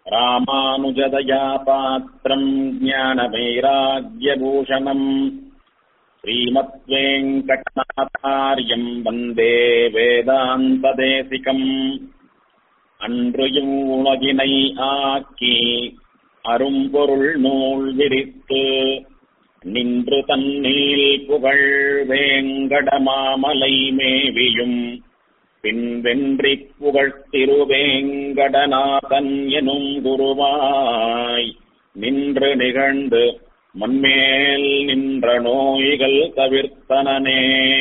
ராமானுஜதயா பாத்திரம் ஞானவைராக்யபூஷணம் ஸ்ரீமத்வேங்கடநாதாரியம் வந்தே வேதாந்ததேசிகம் அன்றையும் உலகினை ஆக்கி அரும்பொருள் நூல் விரித்து நின்று தன்னீல் புகழ் வேங்கடமாமலை மேவியும் பின்வென்றி புகழ்த்திருவேங்கடநாதன் எனும் குருவாய் நின்று நிகழ்ந்து மண்மேல் நின்ற நோய்கள் தவிர்த்தனனே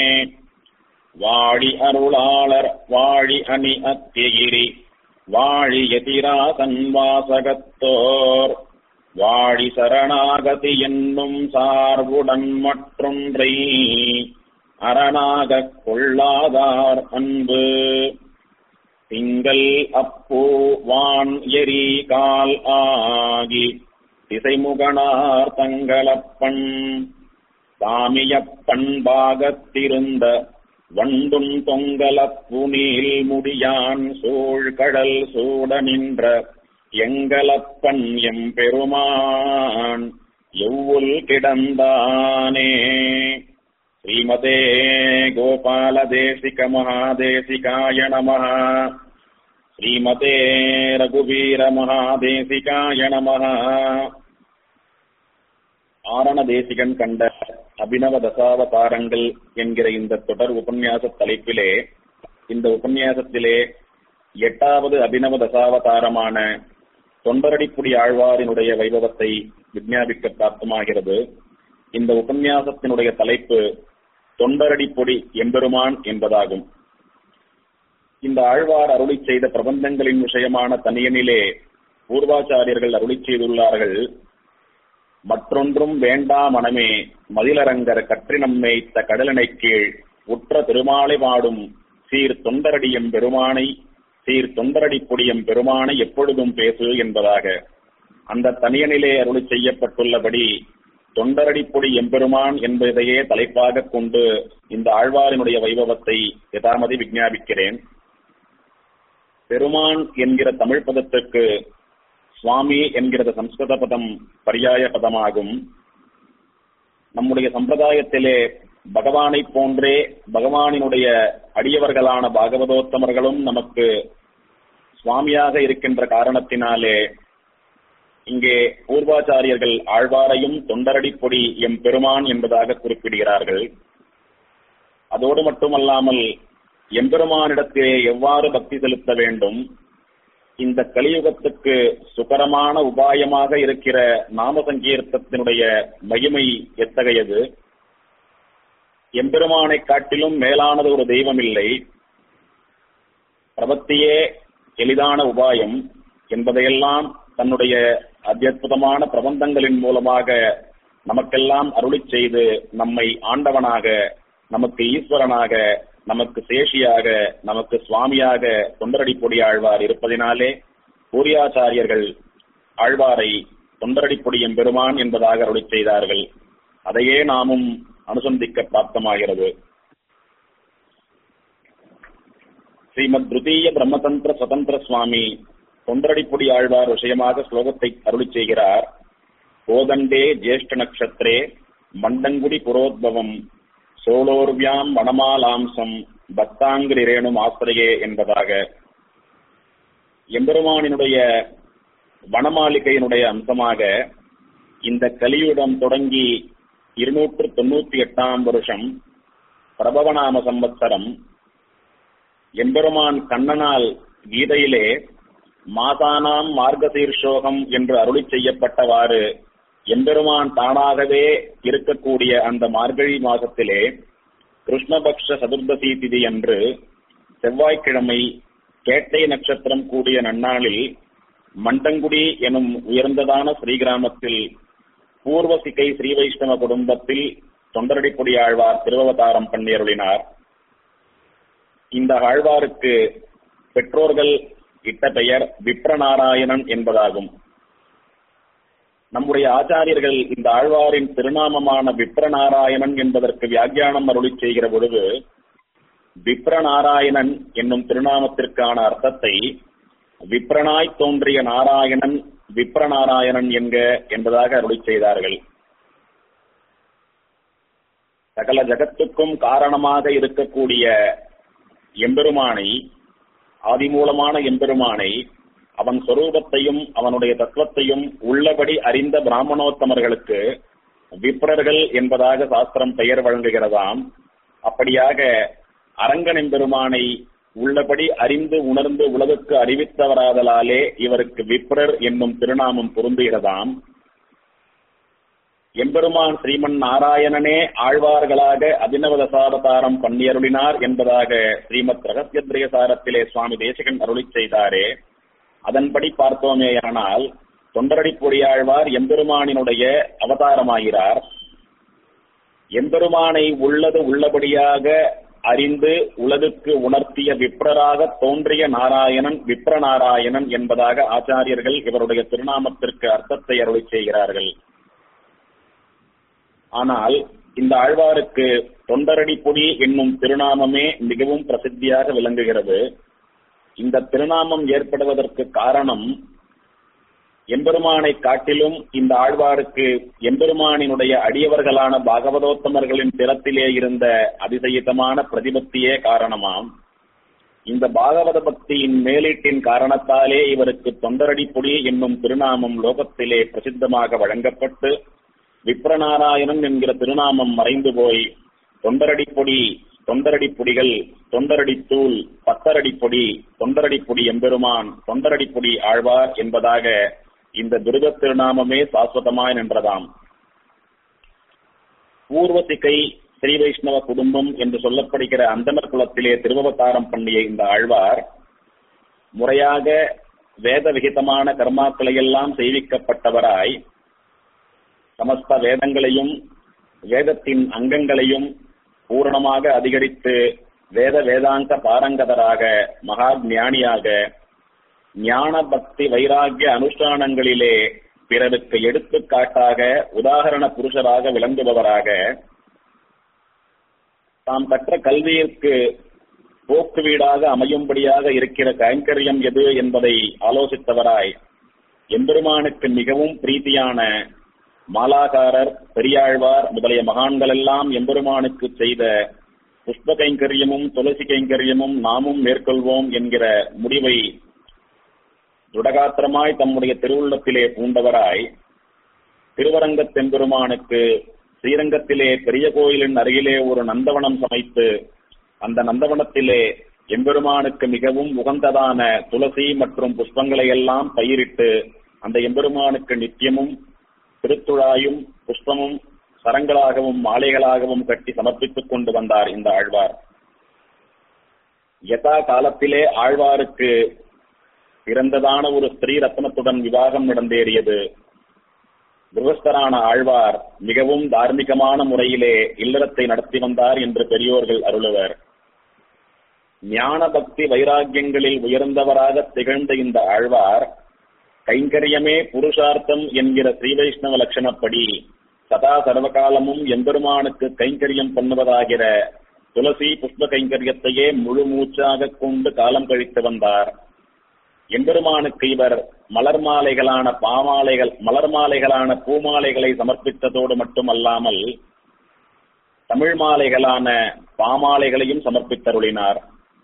வாழி அருளாளர் வாழி அணி அத்திகிரி வாழி எதிராசன் வாசகத்தோர் வாழி சரணாகதி என்னும் சார்புடன் மற்றொன்றை அரணாகக் கொள்ளாதார் அன்பு திங்கள் அப்பூ வான் எரி கால் ஆகி திசைமுகனார் தங்களப்பன் சாமியப்பன் பாகத்திருந்த வண்டுன் தொங்கலப்பு நீல் முடியான் சூழ்கடல் சூட நின்ற எங்களப்பன் எம் பெருமான் எவ்வுல் கிடந்தானே ஸ்ரீமதே கோபாலதேசிக மகாதேசிகாய நம ஸ்ரீமதே ரகுவீர மகாதேசிகாய நம ஆரண தேசிகன் கண்ட அபினவ தசாவதாரங்கள் என்கிற இந்த தொடர் உபன்யாச தலைப்பிலே இந்த உபன்யாசத்திலே எட்டாவது அபினவ தசாவதாரமான தொண்டரடிப்புடி ஆழ்வாரினுடைய வைபவத்தை விஞ்ஞாபிக்க பிராப்தமாகிறது இந்த உபன்யாசத்தினுடைய தலைப்பு தொண்டரடிப்பொடி எம்பெருமான் என்பதாகும் இந்த ஆழ்வார் அருளி செய்த பிரபந்தங்களின் விஷயமான தனியனிலே பூர்வாச்சாரியர்கள் அருளி செய்துள்ளார்கள் மற்றொன்றும் வேண்டா மனமே மதிலரங்கர் கற்றினம் மேய்த்த கடலனை கீழ் உற்ற திருமாலை பாடும் சீர் தொண்டரடியம் பெருமானை சீர் தொண்டரடி பொடியம் பெருமானை எப்பொழுதும் பேசு என்பதாக அந்த தனியனிலே அருளி செய்யப்பட்டுள்ளபடி தொண்டரடிப்பொடி எம்பெருமான் என்பதையே தலைப்பாக கொண்டு இந்த ஆழ்வாரினுடைய வைபவத்தை யதாமதி விஞ்ஞாபிக்கிறேன் பெருமான் என்கிற தமிழ் பதத்துக்கு சுவாமி என்கிறது சம்ஸ்கிருத பதம் பரியாய பதமாகும் நம்முடைய சம்பிரதாயத்திலே பகவானை போன்றே பகவானினுடைய அடியவர்களான பாகவதோத்தமர்களும் நமக்கு சுவாமியாக இருக்கின்ற காரணத்தினாலே இங்கே பூர்வாச்சாரியர்கள் ஆழ்வாரையும் தொண்டரடிப்பொடி எம் பெருமான் என்பதாக குறிப்பிடுகிறார்கள் அதோடு மட்டுமல்லாமல் எம்பெருமானிடத்திலே எவ்வாறு பக்தி செலுத்த வேண்டும் இந்த கலியுகத்துக்கு சுகரமான உபாயமாக இருக்கிற நாம சங்கீர்த்தத்தினுடைய மகிமை எத்தகையது எம்பெருமானை காட்டிலும் மேலானது ஒரு தெய்வம் இல்லை பிரபத்தியே எளிதான உபாயம் என்பதையெல்லாம் தன்னுடைய அத்தியுதமான பிரபந்தங்களின் மூலமாக நமக்கெல்லாம் அருளி செய்து நம்மை ஆண்டவனாக நமக்கு ஈஸ்வரனாக நமக்கு சேஷியாக நமக்கு சுவாமியாக தொண்டரடி பொடி ஆழ்வார் இருப்பதினாலே பூரியாச்சாரியர்கள் ஆழ்வாரை தொண்டரடி பொடியும் பெருமான் என்பதாக அருளி செய்தார்கள் அதையே நாமும் அனுசந்திக்க பிராப்தமாகிறது ஸ்ரீமத் திருத்தீய பிரம்மதந்திர சுதந்திர சுவாமி தொண்டரடிப்பொடி ஆழ்வார் விஷயமாக ஸ்லோகத்தை அருளி செய்கிறார் கோதண்டே ஜேஷ்ட நக்ஷத்திரே மண்டங்குடி புரோத்பவம் சோழோர்வியாம் வனமாலாம்சம் பக்தாங்கிரேணும் ஆசிரியே என்பதாக எம்பெருமானினுடைய வனமாளிகையினுடைய அம்சமாக இந்த கலியுடம் தொடங்கி இருநூற்று தொண்ணூத்தி எட்டாம் வருஷம் பிரபவநாம சம்பத்சரம் எம்பெருமான் கண்ணனால் கீதையிலே மாதானாம் மார்கசீர்ஷோகம் என்று அருளி செய்யப்பட்டவாறு எம்பெருமான் தானாகவே இருக்கக்கூடிய அந்த மார்கழி மாதத்திலே கிருஷ்ணபக்ஷ சதுர்தசி திதி அன்று செவ்வாய்க்கிழமை கேட்டை நட்சத்திரம் கூடிய நன்னாளில் மண்டங்குடி எனும் உயர்ந்ததான ஸ்ரீகிராமத்தில் பூர்வசிக்கை ஸ்ரீ வைஷ்ணவ குடும்பத்தில் தொண்டரடிப்பொடி ஆழ்வார் திருவவதாரம் பண்ணியருளினார் இந்த ஆழ்வாருக்கு பெற்றோர்கள் இட்ட பெயர் விப்ரநாராயணன் என்பதாகும் நம்முடைய ஆச்சாரியர்கள் இந்த ஆழ்வாரின் திருநாமமான விப்ரநாராயணன் என்பதற்கு வியாக்கியானம் அருளி செய்கிற பொழுது விப்ரநாராயணன் என்னும் திருநாமத்திற்கான அர்த்தத்தை விப்ரனாய் தோன்றிய நாராயணன் விப்ரநாராயணன் என்க என்பதாக அருளி செய்தார்கள் சகல ஜகத்துக்கும் காரணமாக இருக்கக்கூடிய எம்பெருமானை ஆதிமூலமான எம்பெருமானை அவன் சொரூபத்தையும் அவனுடைய தத்துவத்தையும் உள்ளபடி அறிந்த பிராமணோத்தமர்களுக்கு விப்ரர்கள் என்பதாக சாஸ்திரம் பெயர் வழங்குகிறதாம் அப்படியாக அரங்கன் எம்பெருமானை உள்ளபடி அறிந்து உணர்ந்து உலகுக்கு அறிவித்தவராதலாலே இவருக்கு விப்ரர் என்னும் திருநாமம் பொருந்துகிறதாம் எம்பெருமான் ஸ்ரீமன் நாராயணனே ஆழ்வார்களாக அபிநவ தசாவதாரம் பண்ணியருளினார் என்பதாக ஸ்ரீமத் ரகசியத்ரிய சாரத்திலே சுவாமி தேசிகன் அருளி செய்தாரே அதன்படி பார்த்தோமேயானால் தொண்டரடிப்பொடியாழ்வார் எம்பெருமானினுடைய அவதாரமாகிறார் எம்பெருமானை உள்ளது உள்ளபடியாக அறிந்து உலகுக்கு உணர்த்திய விப்ரராக தோன்றிய நாராயணன் விப்ரநாராயணன் என்பதாக ஆச்சாரியர்கள் இவருடைய திருநாமத்திற்கு அர்த்தத்தை அருளி செய்கிறார்கள் ஆனால் இந்த ஆழ்வாருக்கு தொண்டரடிப்பொடி என்னும் திருநாமமே மிகவும் பிரசித்தியாக விளங்குகிறது இந்த திருநாமம் ஏற்படுவதற்கு காரணம் எம்பெருமானை காட்டிலும் இந்த ஆழ்வாருக்கு எம்பெருமானினுடைய அடியவர்களான பாகவதோத்தமர்களின் திறத்திலே இருந்த அதிசயித்தமான பிரதிபத்தியே காரணமாம் இந்த பாகவத பக்தியின் மேலீட்டின் காரணத்தாலே இவருக்கு தொண்டரடிப்பொடி என்னும் திருநாமம் லோகத்திலே பிரசித்தமாக வழங்கப்பட்டு விப்ரநாராயணன் என்கிற திருநாமம் மறைந்து போய் தொண்டரடிப்பொடி தொண்டரடிப்பொடிகள் தொண்டரடித்தூள் பத்தரடிப்பொடி தொண்டரடிப்பொடி எம்பெருமான் தொண்டரடிப்பொடி ஆழ்வார் என்பதாக இந்த துருக திருநாமமே சாஸ்வதமாய் நின்றதாம் பூர்வசிகை ஸ்ரீ வைஷ்ணவ குடும்பம் என்று சொல்லப்படுகிற அந்தனர் குலத்திலே திருவவதாரம் பண்ணிய இந்த ஆழ்வார் முறையாக வேத விகிதமான கர்மாக்களை எல்லாம் செய்விக்கப்பட்டவராய் சமஸ்த வேதங்களையும் வேதத்தின் அங்கங்களையும் பூரணமாக அதிகரித்து வேத வேதாந்த பாரங்கதராக மகா ஞானியாக ஞான பக்தி வைராகிய அனுஷ்டானங்களிலே பிறருக்கு எடுத்துக்காட்டாக உதாகரண புருஷராக விளங்குபவராக தாம் கற்ற கல்வியிற்கு போக்கு வீடாக அமையும்படியாக இருக்கிற கைங்கரியம் எது என்பதை ஆலோசித்தவராய் எம்பெருமானுக்கு மிகவும் பிரீத்தியான மாலாகாரர் பெரியாழ்வார் முதலிய மகான்கள் எல்லாம் எம்பெருமானுக்கு செய்த புஷ்ப கைங்கரியமும் துளசி கைங்கரியமும் நாமும் மேற்கொள்வோம் என்கிற முடிவை துடகாத்திரமாய் தம்முடைய திருவுள்ளத்திலே பூண்டவராய் திருவரங்கத் தெம்பெருமானுக்கு ஸ்ரீரங்கத்திலே பெரிய கோயிலின் அருகிலே ஒரு நந்தவனம் சமைத்து அந்த நந்தவனத்திலே எம்பெருமானுக்கு மிகவும் உகந்ததான துளசி மற்றும் புஷ்பங்களை எல்லாம் பயிரிட்டு அந்த எம்பெருமானுக்கு நித்தியமும் திருத்துழாயும் புஷ்பமும் சரங்களாகவும் மாலைகளாகவும் கட்டி சமர்ப்பித்துக் கொண்டு வந்தார் இந்த ஆழ்வார் யதா காலத்திலே ஆழ்வாருக்கு பிறந்ததான ஒரு ஸ்திரீ ரத்னத்துடன் விவாகம் நடந்தேறியது கிருகஸ்தரான ஆழ்வார் மிகவும் தார்மீகமான முறையிலே இல்லறத்தை நடத்தி வந்தார் என்று பெரியோர்கள் அருளுவர் ஞான பக்தி வைராக்கியங்களில் உயர்ந்தவராக திகழ்ந்த இந்த ஆழ்வார் கைங்கரியமே புருஷார்த்தம் என்கிற ஸ்ரீ வைஷ்ணவ லட்சணப்படி சதா சர்வகாலமும் எம்பெருமானுக்கு கைங்கரியம் பண்ணுவதாகிற துளசி புஷ்ப கைங்கரியத்தையே முழு மூச்சாக கொண்டு காலம் கழித்து வந்தார் எம்பெருமானுக்கு இவர் மலர் மாலைகளான பாமாலைகள் மலர் மாலைகளான பூமாலைகளை சமர்ப்பித்ததோடு மட்டுமல்லாமல் தமிழ் மாலைகளான பாமாலைகளையும் சமர்ப்பித்தருளினார்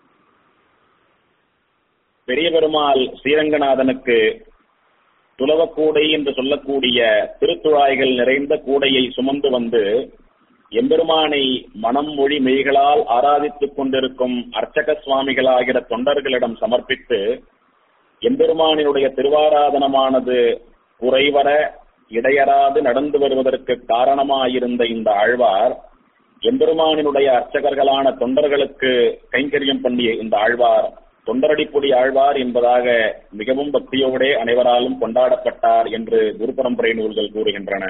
பெரிய பெருமாள் ஸ்ரீரங்கநாதனுக்கு துலவக்கூடை என்று சொல்லக்கூடிய திருத்துழாய்கள் நிறைந்த கூடையை சுமந்து வந்து எம்பெருமானை மனம் மொழி மெய்களால் ஆராதித்துக் கொண்டிருக்கும் அர்ச்சக சுவாமிகளாகிற தொண்டர்களிடம் சமர்ப்பித்து எம்பெருமானினுடைய திருவாராதனமானது குறைவர இடையறாது நடந்து வருவதற்கு காரணமாயிருந்த இந்த ஆழ்வார் எம்பெருமானினுடைய அர்ச்சகர்களான தொண்டர்களுக்கு கைங்கரியம் பண்ணிய இந்த ஆழ்வார் தொண்டரடிப்பொடி ஆழ்வார் என்பதாக மிகவும் பக்தியோடே அனைவராலும் கொண்டாடப்பட்டார் என்று குரு பரம்பரை நூல்கள் கூறுகின்றன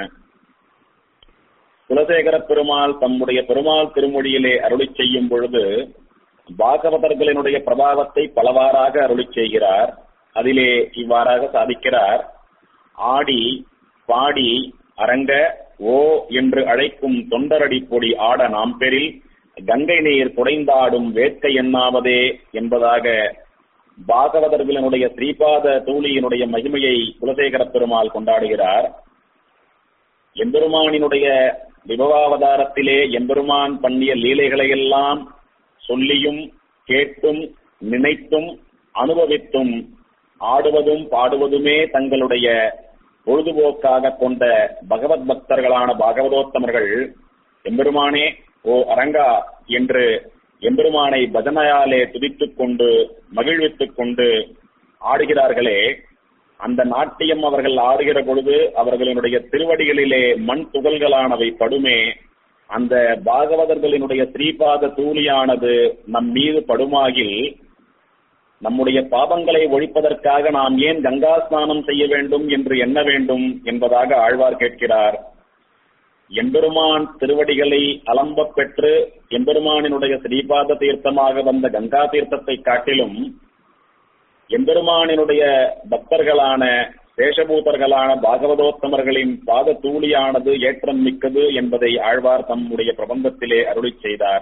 குலசேகர பெருமாள் தம்முடைய பெருமாள் திருமொழியிலே அருளி செய்யும் பொழுது பாகவதர்களினுடைய பிரபாவத்தை பலவாறாக அருளி செய்கிறார் அதிலே இவ்வாறாக சாதிக்கிறார் ஆடி பாடி அரங்க ஓ என்று அழைக்கும் தொண்டரடி பொடி ஆட நாம் பெறில் கங்கை நீர் குடைந்தாடும் வேட்கை எண்ணாவதே என்பதாக பாகவதர்களினுடைய ஸ்ரீபாத தூளியினுடைய மகிமையை குலசேகர பெருமாள் கொண்டாடுகிறார் எம்பெருமானினுடைய விபவாவதாரத்திலே எம்பெருமான் பண்ணிய லீலைகளையெல்லாம் சொல்லியும் கேட்டும் நினைத்தும் அனுபவித்தும் ஆடுவதும் பாடுவதுமே தங்களுடைய பொழுதுபோக்காக கொண்ட பகவத் பக்தர்களான பாகவதோத்தமர்கள் எம்பெருமானே ஓ அரங்கா என்று எம்பெருமானை பஜனையாலே துதித்துக் கொண்டு மகிழ்வித்துக் கொண்டு ஆடுகிறார்களே அந்த நாட்டியம் அவர்கள் ஆடுகிற பொழுது அவர்களினுடைய திருவடிகளிலே மண் துகள்களானவை படுமே அந்த பாகவதர்களினுடைய ஸ்ரீபாத தூளியானது நம் மீது படுமாகில் நம்முடைய பாபங்களை ஒழிப்பதற்காக நாம் ஏன் கங்கா ஸ்நானம் செய்ய வேண்டும் என்று எண்ண வேண்டும் என்பதாக ஆழ்வார் கேட்கிறார் எம்பெருமான் திருவடிகளை அலம்பப் பெற்று எம்பெருமானினுடைய ஸ்ரீபாத தீர்த்தமாக வந்த கங்கா தீர்த்தத்தை காட்டிலும் எம்பெருமானினுடைய பக்தர்களான சேஷபூதர்களான பாகவதோத்தமர்களின் பாத தூளியானது ஏற்றம் மிக்கது என்பதை ஆழ்வார் தம்முடைய பிரபந்தத்திலே அருளி செய்தார்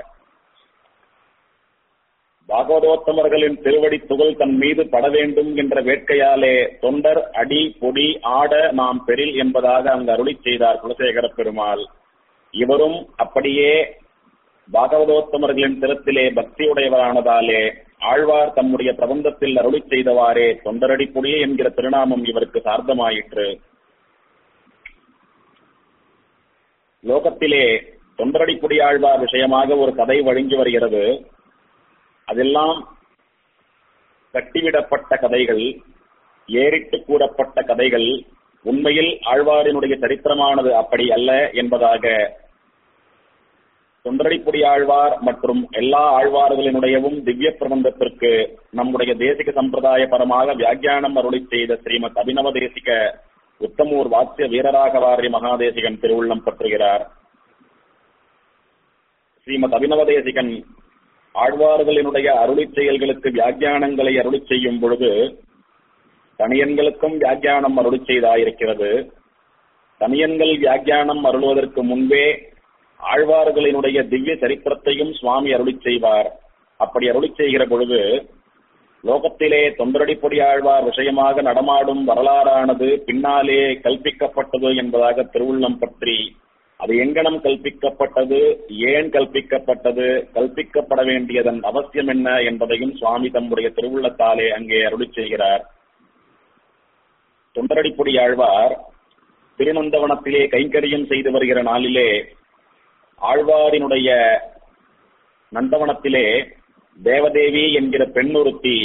பாகவதோத்தமர்களின் திருவடி துகள் தன் மீது பட வேண்டும் என்ற வேட்கையாலே தொண்டர் அடி பொடி ஆட நாம் பெறில் என்பதாக அங்கு அருளி செய்தார் குலசேகர பெருமாள் இவரும் அப்படியே பாகவதோத்தமர்களின் திறத்திலே பக்தியுடையவரானதாலே ஆழ்வார் தம்முடைய பிரபந்தத்தில் அருளி செய்தவாறே தொண்டரடி பொடியே என்கிற திருநாமம் இவருக்கு சார்ந்தமாயிற்று லோகத்திலே தொண்டரடிப்புடி ஆழ்வார் விஷயமாக ஒரு கதை வழங்கி வருகிறது அதெல்லாம் கட்டிவிடப்பட்ட கதைகள் ஏறிட்டு கூறப்பட்ட கதைகள் உண்மையில் ஆழ்வாரினுடைய சரித்திரமானது அப்படி அல்ல என்பதாக தொண்டரடிப்புடி ஆழ்வார் மற்றும் எல்லா ஆழ்வார்களினுடையவும் திவ்ய பிரபந்தத்திற்கு நம்முடைய தேசிக சம்பிரதாய பரமாக வியாக்கியானம் அருளி செய்த ஸ்ரீமத் அபினவ தேசிக உத்தமூர் வாத்திய வீரராகவாரி மகாதேசிகன் திருவுள்ளம் பற்றுகிறார் ஸ்ரீமத் அபினவ தேசிகன் ஆழ்வார்களினுடைய அருளிச் செயல்களுக்கு வியாக்கியானங்களை அருளி செய்யும் பொழுது தனியன்களுக்கும் வியாக்கியானம் அருளி செய்தாயிருக்கிறது தனியன்கள் வியாக்கியானம் அருளுவதற்கு முன்பே ஆழ்வார்களினுடைய திவ்ய சரித்திரத்தையும் சுவாமி அருளி செய்வார் அப்படி அருளி செய்கிற பொழுது லோகத்திலே தொண்டரடிப்பொடி ஆழ்வார் விஷயமாக நடமாடும் வரலாறானது பின்னாலே கல்பிக்கப்பட்டது என்பதாக திருவுள்ளம் பற்றி அது எங்கனம் கல்பிக்கப்பட்டது ஏன் கல்பிக்கப்பட்டது கல்பிக்கப்பட வேண்டியதன் அவசியம் என்ன என்பதையும் சுவாமி தம்முடைய திருவுள்ளத்தாலே அங்கே அருளி செய்கிறார் தொண்டரடிப்பொடி ஆழ்வார் திருநந்தவனத்திலே கைங்கரியம் செய்து வருகிற நாளிலே ஆழ்வாரினுடைய நந்தவனத்திலே தேவதேவி என்கிற பெண்ணொருத்தி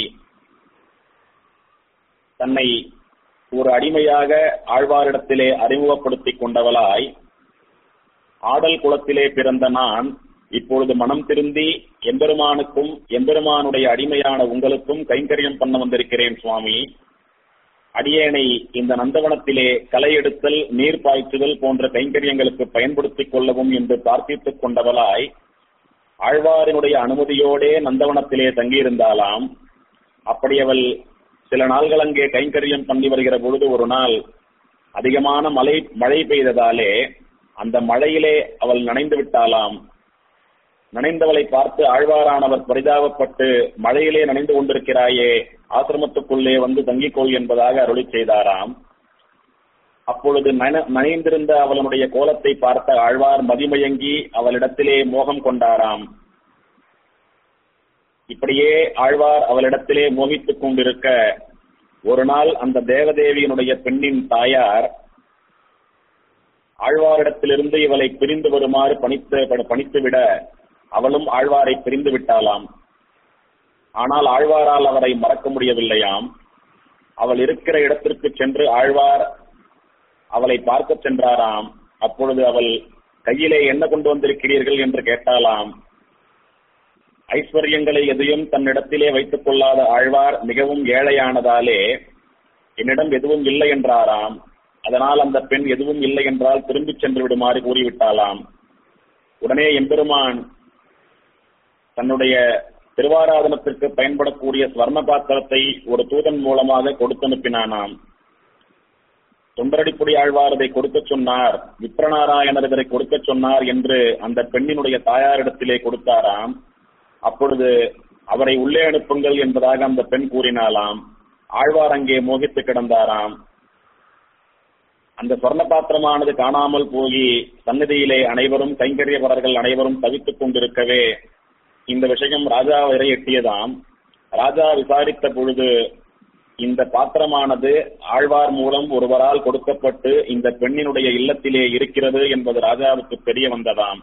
தன்னை ஒரு அடிமையாக ஆழ்வாரிடத்திலே அறிமுகப்படுத்திக் கொண்டவளாய் ஆடல் குலத்திலே பிறந்த நான் இப்பொழுது மனம் திருந்தி எம்பெருமானுக்கும் எம்பெருமானுடைய அடிமையான உங்களுக்கும் கைங்கரியம் பண்ண வந்திருக்கிறேன் சுவாமி அடியேனை இந்த நந்தவனத்திலே களை எடுத்தல் நீர் பாய்ச்சுதல் போன்ற கைங்கரியங்களுக்கு பயன்படுத்திக் கொள்ளவும் என்று பிரார்த்தித்துக் கொண்டவளாய் ஆழ்வாரினுடைய அனுமதியோடே நந்தவனத்திலே தங்கியிருந்தாலாம் அப்படி அவள் சில நாள்கள் அங்கே கைங்கரியம் பண்ணி வருகிற பொழுது ஒரு நாள் அதிகமான மழை மழை பெய்ததாலே அந்த மழையிலே அவள் நனைந்து விட்டாலாம் நனைந்தவளை பார்த்து ஆழ்வாரானவர் பரிதாபப்பட்டு மழையிலே நனைந்து கொண்டிருக்கிறாயே ஆசிரமத்துக்குள்ளே வந்து தங்கிக்கொள் என்பதாக அருளி செய்தாராம் அப்பொழுது நன- நனைந்திருந்த அவளுடைய கோலத்தை பார்த்த ஆழ்வார் மதிமயங்கி அவளிடத்திலே மோகம் கொண்டாராம் இப்படியே ஆழ்வார் அவளிடத்திலே மோகித்துக் கொண்டிருக்க ஒரு நாள் அந்த தேவதேவியினுடைய பெண்ணின் தாயார் ஆழ்வாரிடத்திலிருந்து இவளை பிரிந்து வருமாறு பணித்து பணித்துவிட அவளும் ஆழ்வாரை பிரிந்து விட்டாளாம் ஆனால் ஆழ்வாரால் அவரை மறக்க முடியவில்லையாம் அவள் இருக்கிற இடத்திற்கு சென்று ஆழ்வார் அவளை பார்க்கச் சென்றாராம் அப்பொழுது அவள் கையிலே என்ன கொண்டு வந்திருக்கிறீர்கள் என்று கேட்டாலாம் ஐஸ்வர்யங்களை எதையும் தன்னிடத்திலே வைத்துக் கொள்ளாத ஆழ்வார் மிகவும் ஏழையானதாலே என்னிடம் எதுவும் இல்லை என்றாராம் அதனால் அந்த பெண் எதுவும் இல்லை என்றால் திரும்பிச் சென்று விடுமாறு கூறிவிட்டாளாம் உடனே எம்பெருமான் தன்னுடைய திருவாராதனத்திற்கு பயன்படக்கூடிய ஸ்வர்ண பாத்திரத்தை ஒரு தூதன் மூலமாக கொடுத்து அனுப்பினானாம் தொண்டரடிப்புடி ஆழ்வார் இதை கொடுக்கச் சொன்னார் விப்ரநாராயணர் இதை கொடுக்கச் சொன்னார் என்று அந்த பெண்ணினுடைய தாயாரிடத்திலே கொடுத்தாராம் அப்பொழுது அவரை உள்ளே அனுப்புங்கள் என்பதாக அந்த பெண் கூறினாலாம் ஆழ்வார் அங்கே மோகித்து கிடந்தாராம் அந்த சொர்ண பாத்திரமானது காணாமல் போய் சன்னதியிலே அனைவரும் கைங்கரியவரர்கள் அனைவரும் தவித்துக் கொண்டிருக்கவே இந்த விஷயம் ராஜா வரை எட்டியதாம் ராஜா விசாரித்த பொழுது இந்த பாத்திரமானது ஆழ்வார் மூலம் ஒருவரால் கொடுக்கப்பட்டு இந்த பெண்ணினுடைய இல்லத்திலே இருக்கிறது என்பது ராஜாவுக்கு தெரிய வந்ததாம்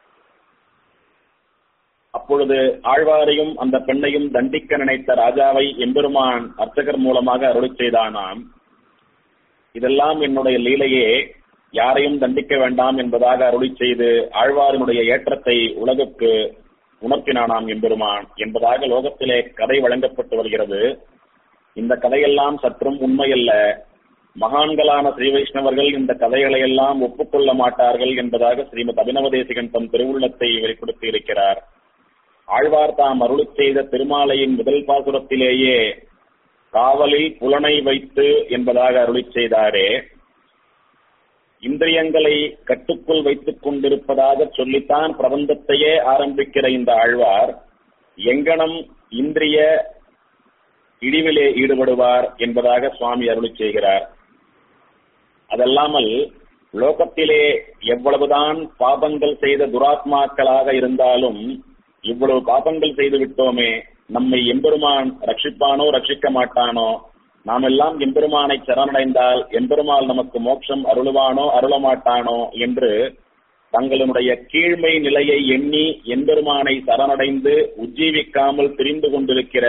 அப்பொழுது ஆழ்வாரையும் அந்த பெண்ணையும் தண்டிக்க நினைத்த ராஜாவை எம்பெருமான் அர்ச்சகர் மூலமாக அருளி செய்தானாம் இதெல்லாம் என்னுடைய லீலையே யாரையும் தண்டிக்க வேண்டாம் என்பதாக அருளி செய்து ஆழ்வாரினுடைய ஏற்றத்தை உலகுக்கு உணர்த்தினானாம் எம்பெருமான் என்பதாக லோகத்திலே கதை வழங்கப்பட்டு வருகிறது இந்த கதையெல்லாம் சற்றும் உண்மையல்ல மகான்களான ஸ்ரீ வைஷ்ணவர்கள் இந்த கதைகளை எல்லாம் ஒப்புக்கொள்ள மாட்டார்கள் என்பதாக ஸ்ரீமத் அபினவதேசிகன் தம் திருவுள்ளத்தை வெளிப்படுத்தி இருக்கிறார் ஆழ்வார் தாம் அருளி செய்த திருமாலையின் முதல் பாசுரத்திலேயே காவலில் புலனை வைத்து என்பதாக அருளி செய்தாரே இந்திரியங்களை கட்டுக்குள் வைத்துக் கொண்டிருப்பதாக சொல்லித்தான் பிரபந்தத்தையே ஆரம்பிக்கிற இந்த ஆழ்வார் எங்கனம் இந்திரிய இடிவிலே ஈடுபடுவார் என்பதாக சுவாமி அருளி செய்கிறார் அதல்லாமல் லோகத்திலே எவ்வளவுதான் பாபங்கள் செய்த துராத்மாக்களாக இருந்தாலும் இவ்வளவு பாபங்கள் செய்து விட்டோமே நம்மை எம்பெருமான் ரட்சிப்பானோ ரட்சிக்க மாட்டானோ நாம் எல்லாம் எம்பெருமானை சரணடைந்தால் எம்பெருமாள் நமக்கு மோட்சம் அருளுவானோ அருள மாட்டானோ என்று தங்களுடைய கீழ்மை நிலையை எண்ணி எம்பெருமானை சரணடைந்து உஜ்ஜீவிக்காமல் திரிந்து கொண்டிருக்கிற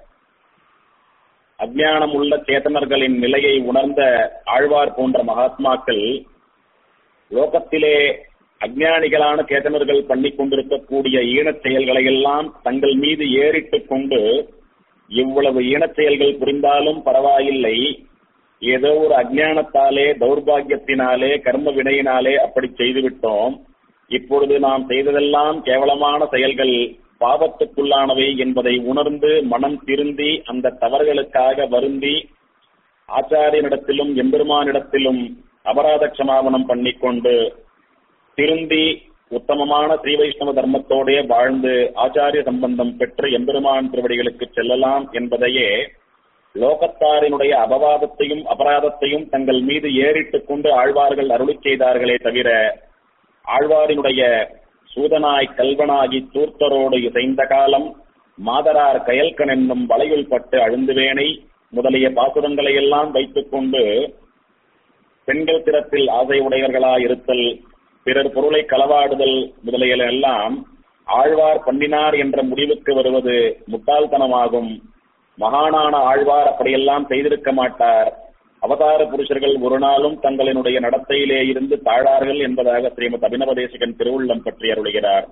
அஜ்ஞானம் உள்ள சேத்தனர்களின் நிலையை உணர்ந்த ஆழ்வார் போன்ற மகாத்மாக்கள் லோகத்திலே அஜ்ஞானிகளான சேத்தனர்கள் பண்ணி கொண்டிருக்கக்கூடிய ஈனச் செயல்களை எல்லாம் தங்கள் மீது ஏறிட்டுக் கொண்டு இவ்வளவு ஈனச் செயல்கள் புரிந்தாலும் பரவாயில்லை ஏதோ ஒரு அஜ்ஞானத்தாலே தௌர்பாகியத்தினாலே கர்ம வினையினாலே அப்படி செய்துவிட்டோம் இப்பொழுது நாம் செய்ததெல்லாம் கேவலமான செயல்கள் பாவத்துக்குள்ளானவை என்பதை உணர்ந்து மனம் திருந்தி அந்த தவறுகளுக்காக வருந்தி ஆச்சாரியனிடத்திலும் எம்பெருமானிடத்திலும் அபராத க்ஷமாபனம் பண்ணிக்கொண்டு திருந்தி உத்தமமான ஸ்ரீ வைஷ்ணவ தர்மத்தோடே வாழ்ந்து ஆச்சாரிய சம்பந்தம் பெற்று எம்பெருமான் திருவடிகளுக்கு செல்லலாம் என்பதையே லோகத்தாரினுடைய அபவாதத்தையும் அபராதத்தையும் தங்கள் மீது ஏறிட்டுக் கொண்டு ஆழ்வார்கள் அருளி செய்தார்களே தவிர ஆழ்வாரினுடைய சூதனாய் கல்வனாகி தூர்த்தரோடு இசைந்த காலம் மாதரார் கயல்கன் என்னும் வலையுள் பட்டு அழுந்துவேனை முதலிய பாசுரங்களை எல்லாம் வைத்துக் கொண்டு பெண்கள் திறத்தில் ஆசை உடையவர்களாய் இருத்தல் பிறர் பொருளை களவாடுதல் முதலிய எல்லாம் ஆழ்வார் பண்ணினார் என்ற முடிவுக்கு வருவது முட்டாள்தனமாகும் மகானான ஆழ்வார் அப்படியெல்லாம் செய்திருக்க மாட்டார் அவதார புருஷர்கள் ஒரு நாளும் தங்களினுடைய நடத்தையிலே இருந்து தாழார்கள் என்பதாக ஸ்ரீமத் அபினவதேசிகன் திருவுள்ளம் பற்றி அருளுகிறார்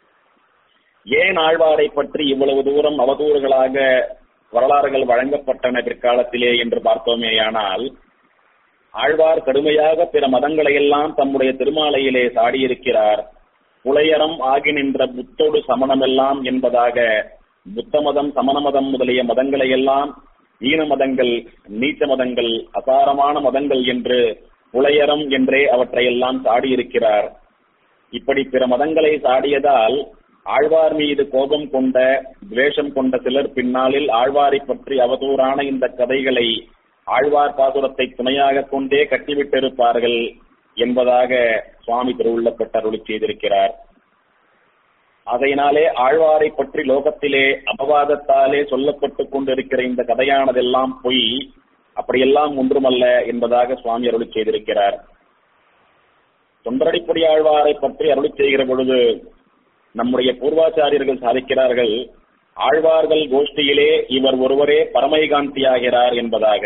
ஏன் ஆழ்வாரை பற்றி இவ்வளவு தூரம் அவதூறுகளாக வரலாறுகள் வழங்கப்பட்டன பிற்காலத்திலே என்று பார்த்தோமேயானால் ஆழ்வார் கடுமையாக பிற மதங்களையெல்லாம் தம்முடைய திருமாலையிலே சாடியிருக்கிறார் புலையரம் ஆகி நின்ற புத்தொடு சமணமெல்லாம் என்பதாக புத்த மதம் சமண மதம் முதலிய மதங்களை எல்லாம் ஈன மதங்கள் நீச்ச மதங்கள் அசாரமான மதங்கள் என்று புலையரம் என்றே அவற்றையெல்லாம் சாடியிருக்கிறார் இப்படி பிற மதங்களை சாடியதால் ஆழ்வார் மீது கோபம் கொண்ட துவேஷம் கொண்ட சிலர் பின்னாளில் ஆழ்வாரை பற்றி அவதூறான இந்த கதைகளை ஆழ்வார் பாசுரத்தை துணையாக கொண்டே கட்டிவிட்டிருப்பார்கள் என்பதாக சுவாமி திருவுள்ளப்பட்ட அருளி செய்திருக்கிறார் அதையினாலே ஆழ்வாரை பற்றி லோகத்திலே அபவாதத்தாலே சொல்லப்பட்டுக் கொண்டிருக்கிற இந்த கதையானதெல்லாம் பொய் அப்படியெல்லாம் ஒன்றுமல்ல என்பதாக சுவாமி அருளி செய்திருக்கிறார் தொண்டரடிப்படி ஆழ்வாரை பற்றி அருளி செய்கிற பொழுது நம்முடைய பூர்வாச்சாரியர்கள் சாதிக்கிறார்கள் ஆழ்வார்கள் கோஷ்டியிலே இவர் ஒருவரே பரமைகாந்தியாகிறார் என்பதாக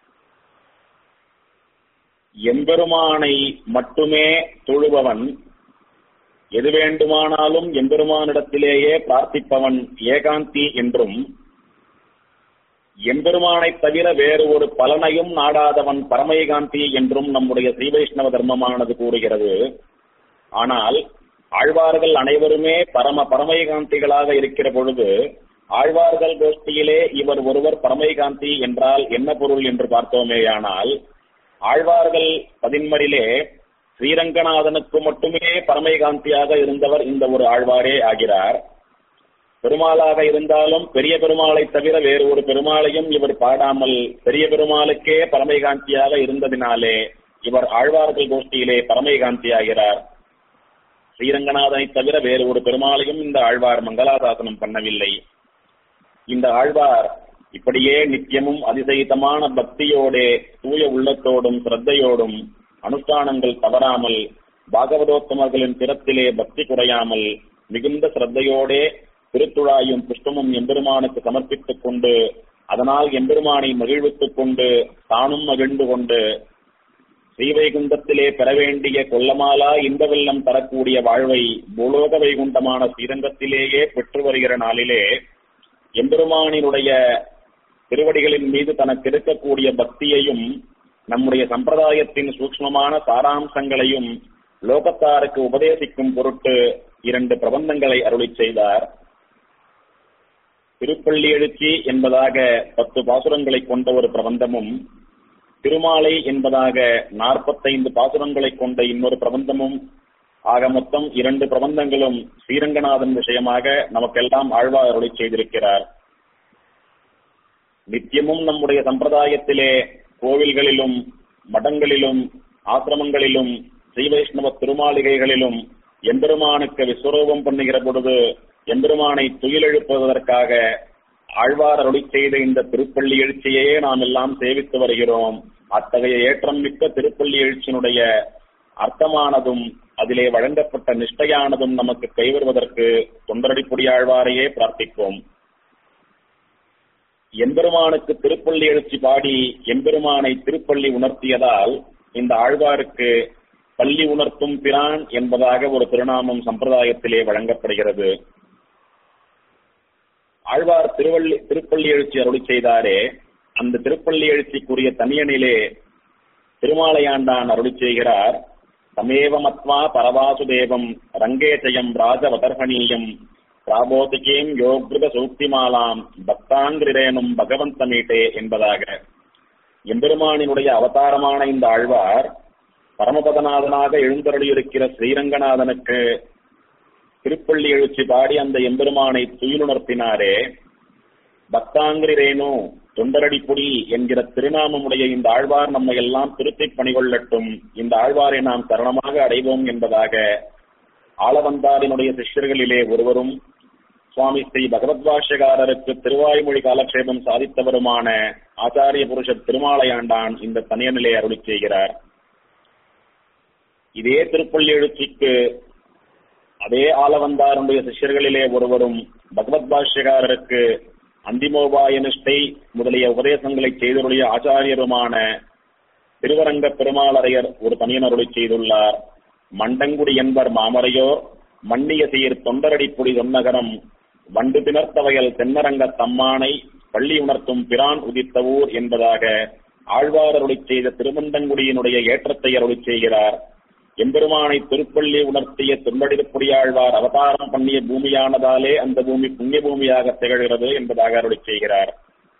எம்பெருமானை மட்டுமே தொழுபவன் எது வேண்டுமானாலும் எம்பெருமானிடத்திலேயே பிரார்த்திப்பவன் ஏகாந்தி என்றும் எம்பெருமானைத் தவிர வேறு ஒரு பலனையும் நாடாதவன் பரமைகாந்தி என்றும் நம்முடைய ஸ்ரீ வைஷ்ணவ தர்மமானது கூறுகிறது ஆனால் ஆழ்வார்கள் அனைவருமே பரம பரமைகாந்திகளாக இருக்கிற பொழுது ஆழ்வார்கள் கோஷ்டியிலே இவர் ஒருவர் பரமைகாந்தி என்றால் என்ன பொருள் என்று பார்த்தோமேயானால் ஆழ்வார்கள் பதின்மரிலே ஸ்ரீரங்கநாதனுக்கு மட்டுமே பரமைகாந்தியாக இருந்தவர் இந்த ஒரு ஆழ்வாரே ஆகிறார் பெருமாளாக இருந்தாலும் பெரிய பெருமாளை தவிர வேறு ஒரு பெருமாளையும் இவர் பாடாமல் பெரிய பெருமாளுக்கே பரமைகாந்தியாக இருந்ததினாலே இவர் ஆழ்வார்கள் கோஷ்டியிலே பரமைகாந்தியாகிறார் ஸ்ரீரங்கநாதனை தவிர வேறு ஒரு பெருமாளையும் இந்த ஆழ்வார் மங்களாசாசனம் பண்ணவில்லை இந்த ஆழ்வார் இப்படியே நித்தியமும் அதிசயித்தமான பக்தியோடே தூய உள்ளத்தோடும் சிரத்தையோடும் அனுஷ்டானங்கள் தவறாமல் பாகவதோத்தமர்களின் திறத்திலே பக்தி குறையாமல் மிகுந்த சிரத்தையோடே திருத்துழாயும் புஷ்பமும் எம்பெருமானுக்கு சமர்ப்பித்துக் கொண்டு அதனால் எம்பெருமானை மகிழ்வித்துக் கொண்டு தானும் மகிழ்ந்து கொண்டு ஸ்ரீவைகுண்டத்திலே பெற வேண்டிய கொல்லமாலா இன்ப வெள்ளம் தரக்கூடிய வாழ்வை பூலோக வைகுண்டமான ஸ்ரீரங்கத்திலேயே பெற்று வருகிற நாளிலே எம்பெருமானினுடைய திருவடிகளின் மீது தனக்கு இருக்கக்கூடிய பக்தியையும் நம்முடைய சம்பிரதாயத்தின் சூக்ஷ்மமான சாராம்சங்களையும் லோகத்தாருக்கு உபதேசிக்கும் பொருட்டு இரண்டு பிரபந்தங்களை அருளி செய்தார் திருப்பள்ளி எழுச்சி என்பதாக பத்து பாசுரங்களை கொண்ட ஒரு பிரபந்தமும் திருமாலை என்பதாக நாற்பத்தைந்து பாசுரங்களை கொண்ட இன்னொரு பிரபந்தமும் ஆக மொத்தம் இரண்டு பிரபந்தங்களும் ஸ்ரீரங்கநாதன் விஷயமாக நமக்கெல்லாம் ஆழ்வார் அருளி செய்திருக்கிறார் நித்தியமும் நம்முடைய சம்பிரதாயத்திலே கோவில்களிலும் மடங்களிலும் ஆசிரமங்களிலும் ஸ்ரீ வைஷ்ணவ திருமாளிகைகளிலும் எம்பெருமானுக்கு விஸ்வரூபம் பண்ணுகிற பொழுது எம்பெருமானை துயிலெழுப்புவதற்காக ஆழ்வார் அருளி செய்த இந்த திருப்பள்ளி எழுச்சியே நாம் எல்லாம் சேவித்து வருகிறோம் அத்தகைய ஏற்றம் மிக்க திருப்பள்ளி எழுச்சியினுடைய அர்த்தமானதும் அதிலே வழங்கப்பட்ட நிஷ்டையானதும் நமக்கு கைவருவதற்கு தொண்டரடிப்புடி ஆழ்வாரையே பிரார்த்திப்போம் எம்பெருமானுக்கு திருப்பள்ளி எழுச்சி பாடி எம்பெருமானை திருப்பள்ளி உணர்த்தியதால் இந்த ஆழ்வாருக்கு பள்ளி உணர்த்தும் பிரான் என்பதாக ஒரு திருநாமம் சம்பிரதாயத்திலே வழங்கப்படுகிறது ஆழ்வார் திருவள்ளி திருப்பள்ளி எழுச்சி அருளி செய்தாரே அந்த திருப்பள்ளி எழுச்சிக்குரிய தனியனிலே திருமாலையாண்டான் அருளி செய்கிறார் தமேவ மத்வா பரவாசுதேவம் ரங்கேஜயம் ராஜவதர்ஹணீயம் பிராபோதிகேம் யோகிருத சூக்திமாலாம் பக்தாங்கிரேனும் பகவந்தமீட்டே என்பதாக எம்பெருமானினுடைய அவதாரமான இந்த ஆழ்வார் பரமபதநாதனாக எழுந்தருளியிருக்கிற ஸ்ரீரங்கநாதனுக்கு திருப்பள்ளி எழுச்சி பாடி அந்த எம்பெருமானை துயிலுணர்த்தினாரே பக்தாங்கிரி ரேணு தொண்டரடிப்புடி என்கிற திருநாமமுடைய இந்த ஆழ்வார் நம்மை எல்லாம் திருத்தி பணிகொள்ளட்டும் இந்த ஆழ்வாரை நாம் சரணமாக அடைவோம் என்பதாக ஆளவந்தாரினுடைய சிஷ்யர்களிலே ஒருவரும் சுவாமி ஸ்ரீ பகவத்பாஷ்யகாரருக்கு திருவாய்மொழி காலக்ஷேபம் சாதித்தவருமான ஆச்சாரிய புருஷர் திருமாலையாண்டான் இந்த தனியனிலே அருளி செய்கிறார் இதே திருப்பள்ளி எழுச்சிக்கு அதே ஆளவந்தாருடைய சிஷ்யர்களிலே ஒருவரும் பகவத் பாஷ்யகாரருக்கு அந்திமோபாய நிஷ்டை முதலிய உபதேசங்களை செய்தருடைய ஆச்சாரியருமான திருவரங்க பெருமாளரையர் ஒரு தனியன் அருளி செய்துள்ளார் மண்டங்குடி என்பர் மாமரையோர் மன்னிய சீர் தொண்டரடிப்புடி தொன்னகரம் வண்டு திணர்த்த வயல் தென்னரங்க தம்மானை பள்ளி உணர்த்தும் பிரான் உதித்த ஊர் என்பதாக ஆழ்வார் அருளி செய்த திருமந்தங்குடியினுடைய ஏற்றத்தை அருளி செய்கிறார் எம்பெருமானை திருப்பள்ளி உணர்த்திய திருமடிப்புடியாழ்வார் அவதாரம் பண்ணிய பூமியானதாலே அந்த பூமி புண்ணிய பூமியாக திகழ்கிறது என்பதாக அருளி செய்கிறார்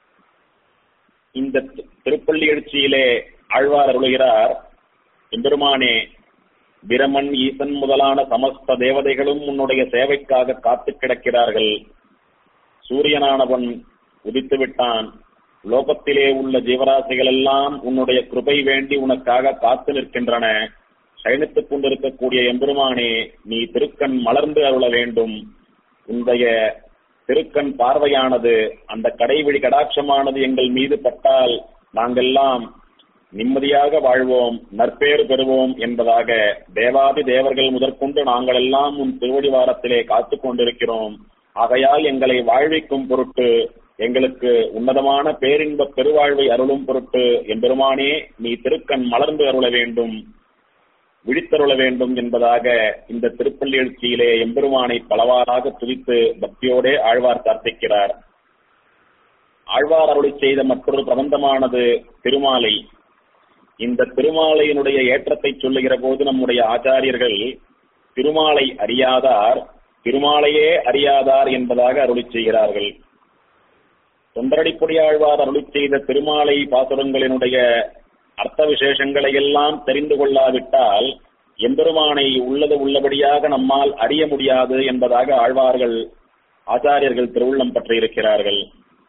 இந்த திருப்பள்ளி எழுச்சியிலே ஆழ்வார் அருளுகிறார் எம்பெருமானே பிரமன் ஈசன் முதலான சமஸ்த தேவதைகளும் உன்னுடைய சேவைக்காக காத்து கிடக்கிறார்கள் சூரியனானவன் உதித்து விட்டான் லோகத்திலே உள்ள ஜீவராசிகள் எல்லாம் உன்னுடைய கிருபை வேண்டி உனக்காக காத்து நிற்கின்றன சயனித்துக் கொண்டிருக்கக்கூடிய எம்பெருமானே நீ திருக்கண் மலர்ந்து அருள வேண்டும் உன்னுடைய திருக்கண் பார்வையானது அந்த கடைவிழி கடாட்சமானது எங்கள் மீது பட்டால் நாங்கெல்லாம் நிம்மதியாக வாழ்வோம் நற்பேறு பெறுவோம் என்பதாக தேவாதி தேவர்கள் முதற்கொண்டு நாங்கள் எல்லாம் உன் திருவடிவாரத்திலே காத்துக் கொண்டிருக்கிறோம் ஆகையால் எங்களை வாழ்விக்கும் பொருட்டு எங்களுக்கு உன்னதமான பேரின்ப பெருவாழ்வை அருளும் பொருட்டு எம்பெருமானே நீ திருக்கண் மலர்ந்து அருள வேண்டும் விழித்தருள வேண்டும் என்பதாக இந்த திருப்பள்ளி எழுச்சியிலே எம்பெருமானை பலவாறாக துதித்து பக்தியோடே ஆழ்வார் பிரார்த்திக்கிறார் ஆழ்வார் அருளி செய்த மற்றொரு பிரபந்தமானது திருமாலை இந்த திருமாலையினுடைய ஏற்றத்தை சொல்லுகிற போது நம்முடைய ஆச்சாரியர்கள் திருமாலை அறியாதார் திருமாலையே அறியாதார் என்பதாக அருளி செய்கிறார்கள் தொண்டரடிப்பொடியாழ்வார் அருளி செய்த திருமாலை பாசுரங்களினுடைய அர்த்த விசேஷங்களை எல்லாம் தெரிந்து கொள்ளாவிட்டால் எம்பெருமானை உள்ளது உள்ளபடியாக நம்மால் அறிய முடியாது என்பதாக ஆழ்வார்கள் ஆச்சாரியர்கள் திருவுள்ளம் பற்றியிருக்கிறார்கள்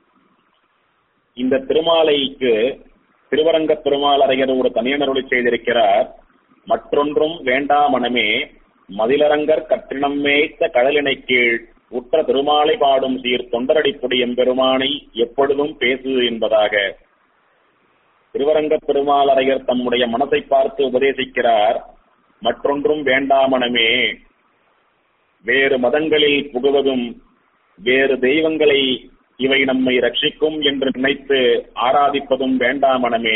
இந்த திருமாலைக்கு திருவரங்க பெருமாளரையர் ஒரு தனியனருளி செய்திருக்கிறார் மற்றொன்றும் வேண்டாமனமே மதிலரங்கர் கற்றினம் மேய்த்த கடலினை கீழ் உற்ற திருமாலை பாடும் சீர் தொண்டரடிப்பொடி எம்பெருமானை எப்பொழுதும் பேசு என்பதாக திருவரங்க பெருமாளரையர் தம்முடைய மனத்தை பார்த்து உபதேசிக்கிறார் மற்றொன்றும் வேண்டாமனமே வேறு மதங்களில் புகுவதும் வேறு தெய்வங்களை இவை நம்மை ரட்சிக்கும் என்று நினைத்து ஆராதிப்பதும் வேண்டாமனமே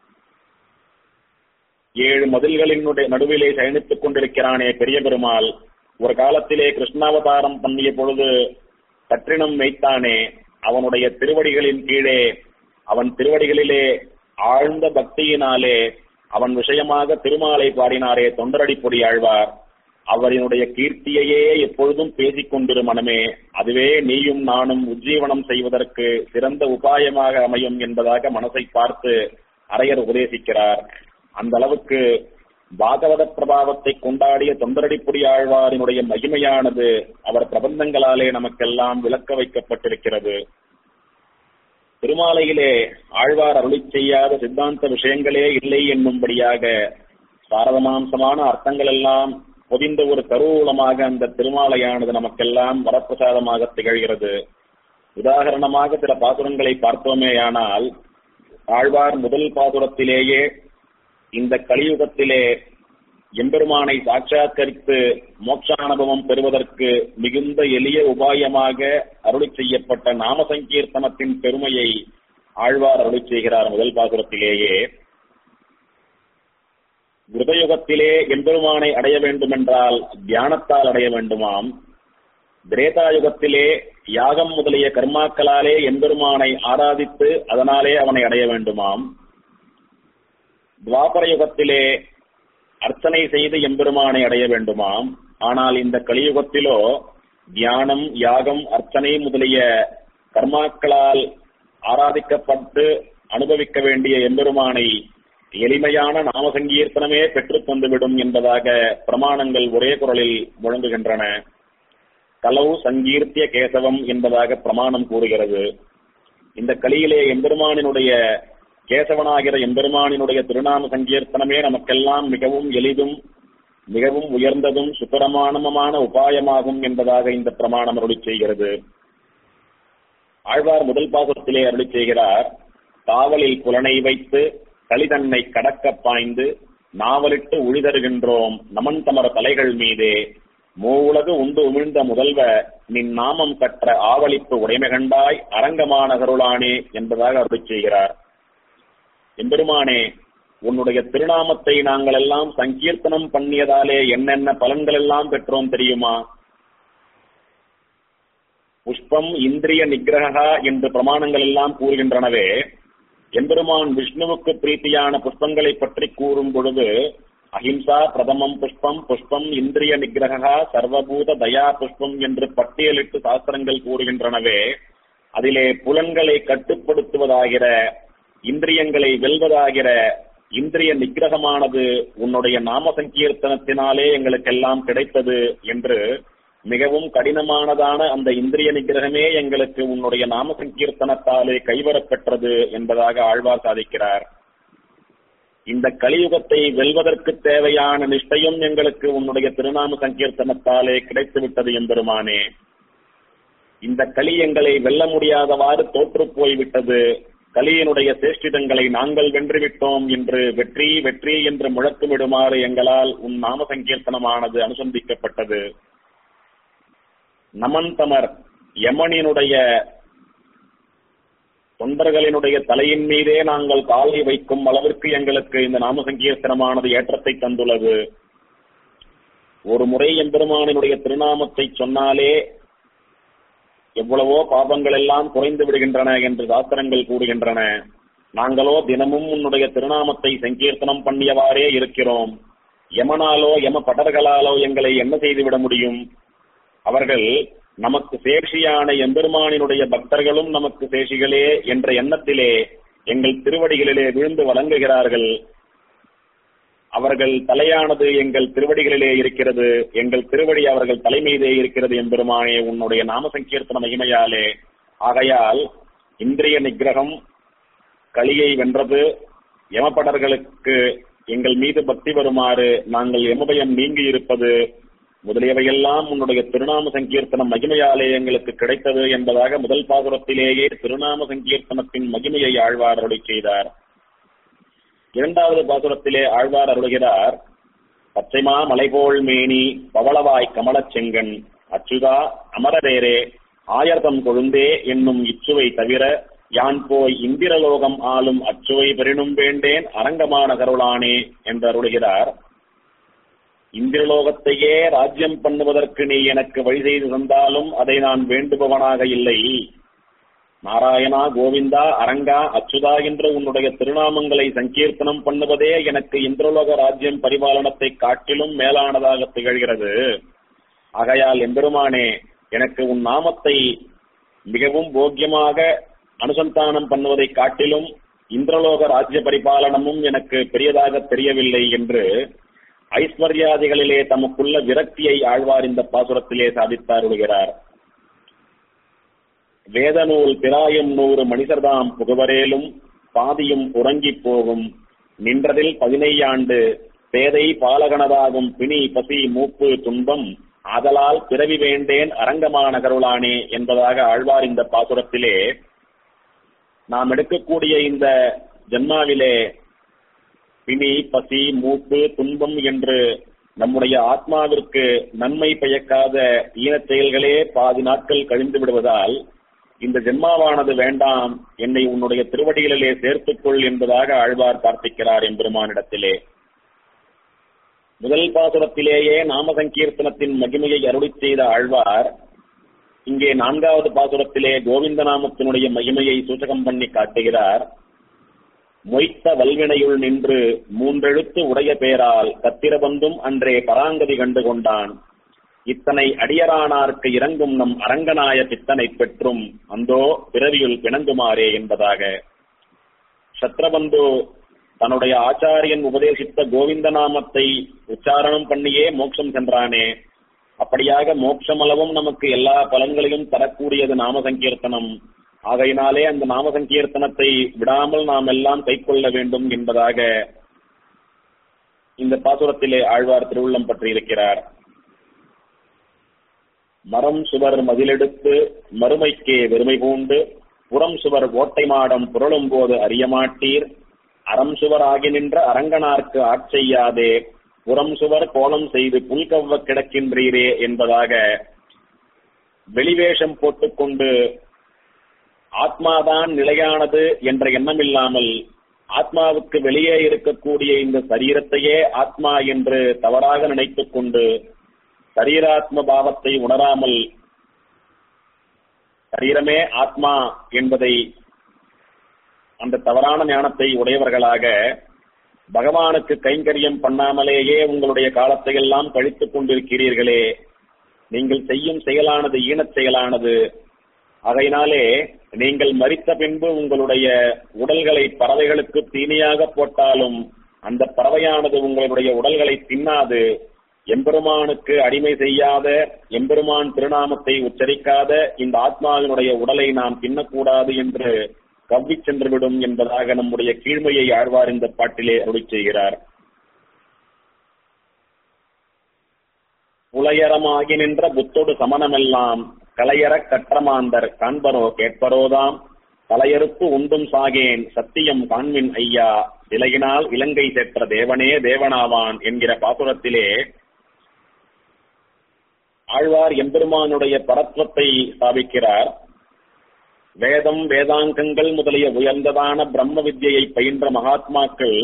ஏழு மதில்களினுடைய நடுவிலே சயனித்துக் கொண்டிருக்கிறானே பெரிய பெருமாள் ஒரு காலத்திலே கிருஷ்ணாவதாரம் பண்ணிய பொழுது கற்றினம் வைத்தானே அவனுடைய திருவடிகளின் கீழே அவன் திருவடிகளிலே ஆழ்ந்த பக்தியினாலே அவன் விஷயமாக திருமாலை பாடினாரே தொண்டரடிப்பொடி ஆழ்வார் அவரினுடைய கீர்த்தியையே எப்பொழுதும் பேசிக் கொண்டிரு மனமே அதுவே நீயும் நானும் உஜ்ஜீவனம் செய்வதற்கு சிறந்த உபாயமாக அமையும் என்பதாக மனசை பார்த்து அரையர் உபதேசிக்கிறார் அந்த அளவுக்கு பாகவத பிரபாவத்தை கொண்டாடிய தொண்டரடிப்புடி ஆழ்வாரினுடைய மகிமையானது அவர் பிரபந்தங்களாலே நமக்கெல்லாம் விளக்க வைக்கப்பட்டிருக்கிறது திருமாலையிலே ஆழ்வார் அருளி செய்யாத சித்தாந்த விஷயங்களே இல்லை என்னும்படியாக சாரதமாம்சமான அர்த்தங்கள் எல்லாம் பொதிந்த ஒரு கருவூலமாக அந்த திருமாலையானது நமக்கெல்லாம் வரப்பிரசாதமாக திகழ்கிறது உதாரணமாக சில பாசுரங்களை பார்த்தோமேயானால் ஆழ்வார் முதல் பாசுரத்திலேயே இந்த கலியுகத்திலே எம்பெருமானை சாட்சாத்கரித்து மோட்சானுபவம் பெறுவதற்கு மிகுந்த எளிய உபாயமாக அருளி செய்யப்பட்ட நாம சங்கீர்த்தனத்தின் பெருமையை ஆழ்வார் அருளி செய்கிறார் முதல் பாசுரத்திலேயே கிருதயுகத்திலே எம்பெருமானை அடைய வேண்டுமென்றால் தியானத்தால் அடைய வேண்டுமாம் திரேதாயுகத்திலே யாகம் முதலிய கர்மாக்களாலே எம்பெருமானை ஆராதித்து அதனாலே அவனை அடைய வேண்டுமாம் துவாபர யுகத்திலே அர்ச்சனை செய்து எம்பெருமானை அடைய வேண்டுமாம் ஆனால் இந்த கலியுகத்திலோ தியானம் யாகம் அர்ச்சனை முதலிய கர்மாக்களால் ஆராதிக்கப்பட்டு அனுபவிக்க வேண்டிய எம்பெருமானை எளிமையான நாம சங்கீர்த்தனமே பெற்றுத் தந்துவிடும் என்பதாக பிரமாணங்கள் ஒரே குரலில் முழங்குகின்றன கலவு சங்கீர்த்திய கேசவம் என்பதாக பிரமாணம் கூறுகிறது இந்த கலியிலே எம்பெருமானினுடைய கேசவனாகிற எம்பெருமானினுடைய திருநாம சங்கீர்த்தனமே நமக்கெல்லாம் மிகவும் எளிதும் மிகவும் உயர்ந்ததும் சுப்பிரமாணமான உபாயமாகும் என்பதாக இந்த பிரமாணம் அருளி செய்கிறது ஆழ்வார் முதல் பாசத்திலே அருளி செய்கிறார் காவலில் புலனை வைத்து களிதன்னை கடக்க பாய்ந்து நாவலிட்டு உழிதருகின்றோம் நமன் தமர தலைகள் மீதே மூவுலகு உண்டு உமிழ்ந்த முதல்வ நின் நாமம் கற்ற ஆவலிப்பு உடைமைகண்டாய் அரங்கமான கருளானே என்பதாக அருளி செய்கிறார் எம்பெருமானே உன்னுடைய திருநாமத்தை நாங்கள் எல்லாம் சங்கீர்த்தனம் பண்ணியதாலே என்னென்ன பலன்கள் எல்லாம் பெற்றோம் தெரியுமா புஷ்பம் இந்திரிய நிகிரகா என்று பிரமாணங்கள் எல்லாம் கூறுகின்றனவே எம்பெருமான் விஷ்ணுவுக்கு பிரீத்தியான புஷ்பங்களை பற்றி கூறும் பொழுது அஹிம்சா பிரதமம் புஷ்பம் புஷ்பம் இந்திரிய நிகிரகா சர்வபூத தயா புஷ்பம் என்று பட்டியலிட்டு சாஸ்திரங்கள் கூறுகின்றனவே அதிலே புலன்களை கட்டுப்படுத்துவதாகிற இந்திரியங்களை வெல்வதாகிற இந்திரிய நிகிரகமானது உன்னுடைய நாம சங்கீர்த்தனத்தினாலே எங்களுக்கெல்லாம் கிடைத்தது என்று மிகவும் கடினமானதான அந்த இந்திரிய நிகிரகமே எங்களுக்கு உன்னுடைய நாம சங்கீர்த்தனத்தாலே கைவரப்பெற்றது என்பதாக ஆழ்வார் சாதிக்கிறார் இந்த கலியுகத்தை வெல்வதற்கு தேவையான நிஷ்டையும் எங்களுக்கு உன்னுடைய திருநாம சங்கீர்த்தனத்தாலே கிடைத்துவிட்டது எம்பெருமானே இந்த களி எங்களை வெல்ல முடியாதவாறு தோற்று போய்விட்டது கலியினுடைய சேஷ்டிதங்களை நாங்கள் வென்றுவிட்டோம் என்று வெற்றி வெற்றி என்று முழக்கமிடுமாறு எங்களால் உன் நாம சங்கீர்த்தனமானது அனுசந்திக்கப்பட்டது நமந்தமர் யமனினுடைய தொண்டர்களினுடைய தலையின் மீதே நாங்கள் காலை வைக்கும் அளவிற்கு எங்களுக்கு இந்த நாம சங்கீர்த்தனமானது ஏற்றத்தை தந்துள்ளது ஒரு முறை எம்பெருமானினுடைய திருநாமத்தை சொன்னாலே எவ்வளவோ பாபங்கள் எல்லாம் குறைந்து விடுகின்றன என்று சாஸ்திரங்கள் கூறுகின்றன நாங்களோ தினமும் உன்னுடைய திருநாமத்தை சங்கீர்த்தனம் பண்ணியவாறே இருக்கிறோம் யமனாலோ யம படர்களாலோ எங்களை என்ன செய்துவிட முடியும் அவர்கள் நமக்கு சேஷியான எம்பெருமானினுடைய பக்தர்களும் நமக்கு சேஷிகளே என்ற எண்ணத்திலே எங்கள் திருவடிகளிலே விழுந்து வழங்குகிறார்கள் அவர்கள் தலையானது எங்கள் திருவடிகளிலே இருக்கிறது எங்கள் திருவடி அவர்கள் தலைமீதே இருக்கிறது எம்பெருமானே உன்னுடைய நாம சங்கீர்த்தன மகிமையாலே ஆகையால் இந்திரிய நிகிரகம் களியை வென்றது யமபடர்களுக்கு எங்கள் மீது பக்தி வருமாறு நாங்கள் யமபயம் நீங்கி இருப்பது முதலியவையெல்லாம் உன்னுடைய திருநாம சங்கீர்த்தனம் மகிமையாலே எங்களுக்கு கிடைத்தது என்பதாக முதல் பாசுரத்திலேயே திருநாம சங்கீர்த்தனத்தின் மகிமையை ஆழ்வார் அருளை செய்தார் இரண்டாவது பாசுரத்திலே ஆழ்வார் அருளுகிறார் பச்சைமா மலைபோல் மேனி பவளவாய் கமலச் செங்கன் அச்சுதா அமரரேரே ஆயர்தம் கொழுந்தே என்னும் இச்சுவை தவிர யான் போய் இந்திரலோகம் ஆளும் அச்சுவை பெறினும் வேண்டேன் அரங்கமான கருளானே என்று அருளுகிறார் இந்திரலோகத்தையே ராஜ்யம் பண்ணுவதற்கு நீ எனக்கு வழி செய்து தந்தாலும் அதை நான் வேண்டுபவனாக இல்லை நாராயணா கோவிந்தா அரங்கா அச்சுதா என்று உன்னுடைய திருநாமங்களை சங்கீர்த்தனம் பண்ணுவதே எனக்கு இந்திரலோக ராஜ்யம் பரிபாலனத்தை காட்டிலும் மேலானதாக திகழ்கிறது ஆகையால் எம்பெருமானே எனக்கு உன் நாமத்தை மிகவும் போக்கியமாக அனுசந்தானம் பண்ணுவதை காட்டிலும் இந்திரலோக ராஜ்ய பரிபாலனமும் எனக்கு பெரியதாக தெரியவில்லை என்று ஐஸ்வர்யாதிகளிலே தமக்குள்ள விரக்தியை ஆழ்வார் இந்த பாசுரத்திலே சாதித்தாருகிறார் வேதநூல் பிராயம் நூறு மனிதர்தாம் புகவரேலும் பாதியும் உறங்கிப் போகும் நின்றதில் பதினையாண்டு பேதை பாலகனதாகும் பிணி பசி மூப்பு துன்பம் ஆதலால் பிறவி வேண்டேன் அரங்கமான கருளானே என்பதாக ஆழ்வார் இந்த பாசுரத்திலே நாம் எடுக்கக்கூடிய இந்த ஜன்மாவிலே பிணி பசி மூப்பு துன்பம் என்று நம்முடைய ஆத்மாவிற்கு நன்மை பயக்காத ஈனச் செயல்களே பாதி நாட்கள் கழிந்து விடுவதால் இந்த ஜென்மாவானது வேண்டாம் என்னை உன்னுடைய திருவடிகளிலே சேர்த்துக்கொள் என்பதாக ஆழ்வார் பிரார்த்திக்கிறார் எம்பெருமானிடத்திலே முதல் பாசுரத்திலேயே நாம சங்கீர்த்தனத்தின் மகிமையை அருளி செய்த ஆழ்வார் இங்கே நான்காவது பாசுரத்திலே கோவிந்த நாமத்தினுடைய மகிமையை சூச்சகம் பண்ணி காட்டுகிறார் மொய்த்த வல்வினையுள் நின்று மூன்றெழுத்து உடைய பேரால் கத்திரபந்தும் அன்றே பராங்கதி கண்டு கொண்டான் இத்தனை அடியரானார்க்கு இறங்கும் நம் அரங்கனாய பித்தனை பெற்றும் அந்தோ பிறவியுள் பிணங்குமாறே என்பதாக சத்ரபந்து தன்னுடைய ஆச்சாரியன் உபதேசித்த கோவிந்த நாமத்தை உச்சாரணம் பண்ணியே மோட்சம் சென்றானே அப்படியாக மோட்சமளவும் நமக்கு எல்லா பலன்களையும் தரக்கூடியது நாம சங்கீர்த்தனம் ஆகையினாலே அந்த நாம சங்கீர்த்தனத்தை விடாமல் நாம் எல்லாம் கைக்கொள்ள வேண்டும் என்பதாக இந்த பாசுரத்திலே ஆழ்வார் திருவுள்ளம் பற்றி இருக்கிறார் மரம் சுவர் மதிலெடுத்து மறுமைக்கே வெறுமை பூண்டு புறம் சுவர் ஓட்டை மாடம் புரளும் போது அறியமாட்டீர் அறம் சுவர் ஆகி நின்ற அரங்கனார்க்கு ஆட்செய்யாதே புறம் சுவர் கோலம் செய்து புல்கவ்வ கிடக்கின்றீரே என்பதாக வெளிவேஷம் போட்டுக்கொண்டு ஆத்மாதான் நிலையானது என்ற எண்ணம் இல்லாமல் ஆத்மாவுக்கு வெளியே இருக்கக்கூடிய இந்த சரீரத்தையே ஆத்மா என்று தவறாக நினைத்துக் கொண்டு சரீராத்ம பாவத்தை உணராமல் சரீரமே ஆத்மா என்பதை அந்த தவறான ஞானத்தை உடையவர்களாக பகவானுக்கு கைங்கரியம் பண்ணாமலேயே உங்களுடைய காலத்தை எல்லாம் கழித்துக் கொண்டிருக்கிறீர்களே நீங்கள் செய்யும் செயலானது ஈனச் செயலானது அதையினாலே நீங்கள் மறித்த பின்பு உங்களுடைய உடல்களை பறவைகளுக்கு தீனியாக போட்டாலும் அந்த பறவையானது உங்களுடைய உடல்களை தின்னாது எம்பெருமானுக்கு அடிமை செய்யாத எம்பெருமான் திருநாமத்தை உச்சரிக்காத இந்த ஆத்மாவினுடைய உடலை நாம் தின்னக்கூடாது என்று கவ்வி சென்றுவிடும் என்பதாக நம்முடைய கீழ்மையை ஆழ்வார் இந்த பாட்டிலே அருளி செய்கிறார் புலையரமாகி நின்ற புத்தொடு சமணமெல்லாம் கலையறக் கற்றமாந்தர் காண்பரோ கேட்பரோதாம் தலையறுப்பு உண்டும் சாகேன் சத்தியம் காண்மின் ஐயா இலகினால் இலங்கை செற்ற தேவனே தேவனாவான் என்கிற பாசுரத்திலே ஆழ்வார் எம்பெருமானுடைய பரத்வத்தை ஸ்தாபிக்கிறார் வேதம் வேதாங்கங்கள் முதலிய உயர்ந்ததான பிரம்ம வித்யை பயின்ற மகாத்மாக்கள்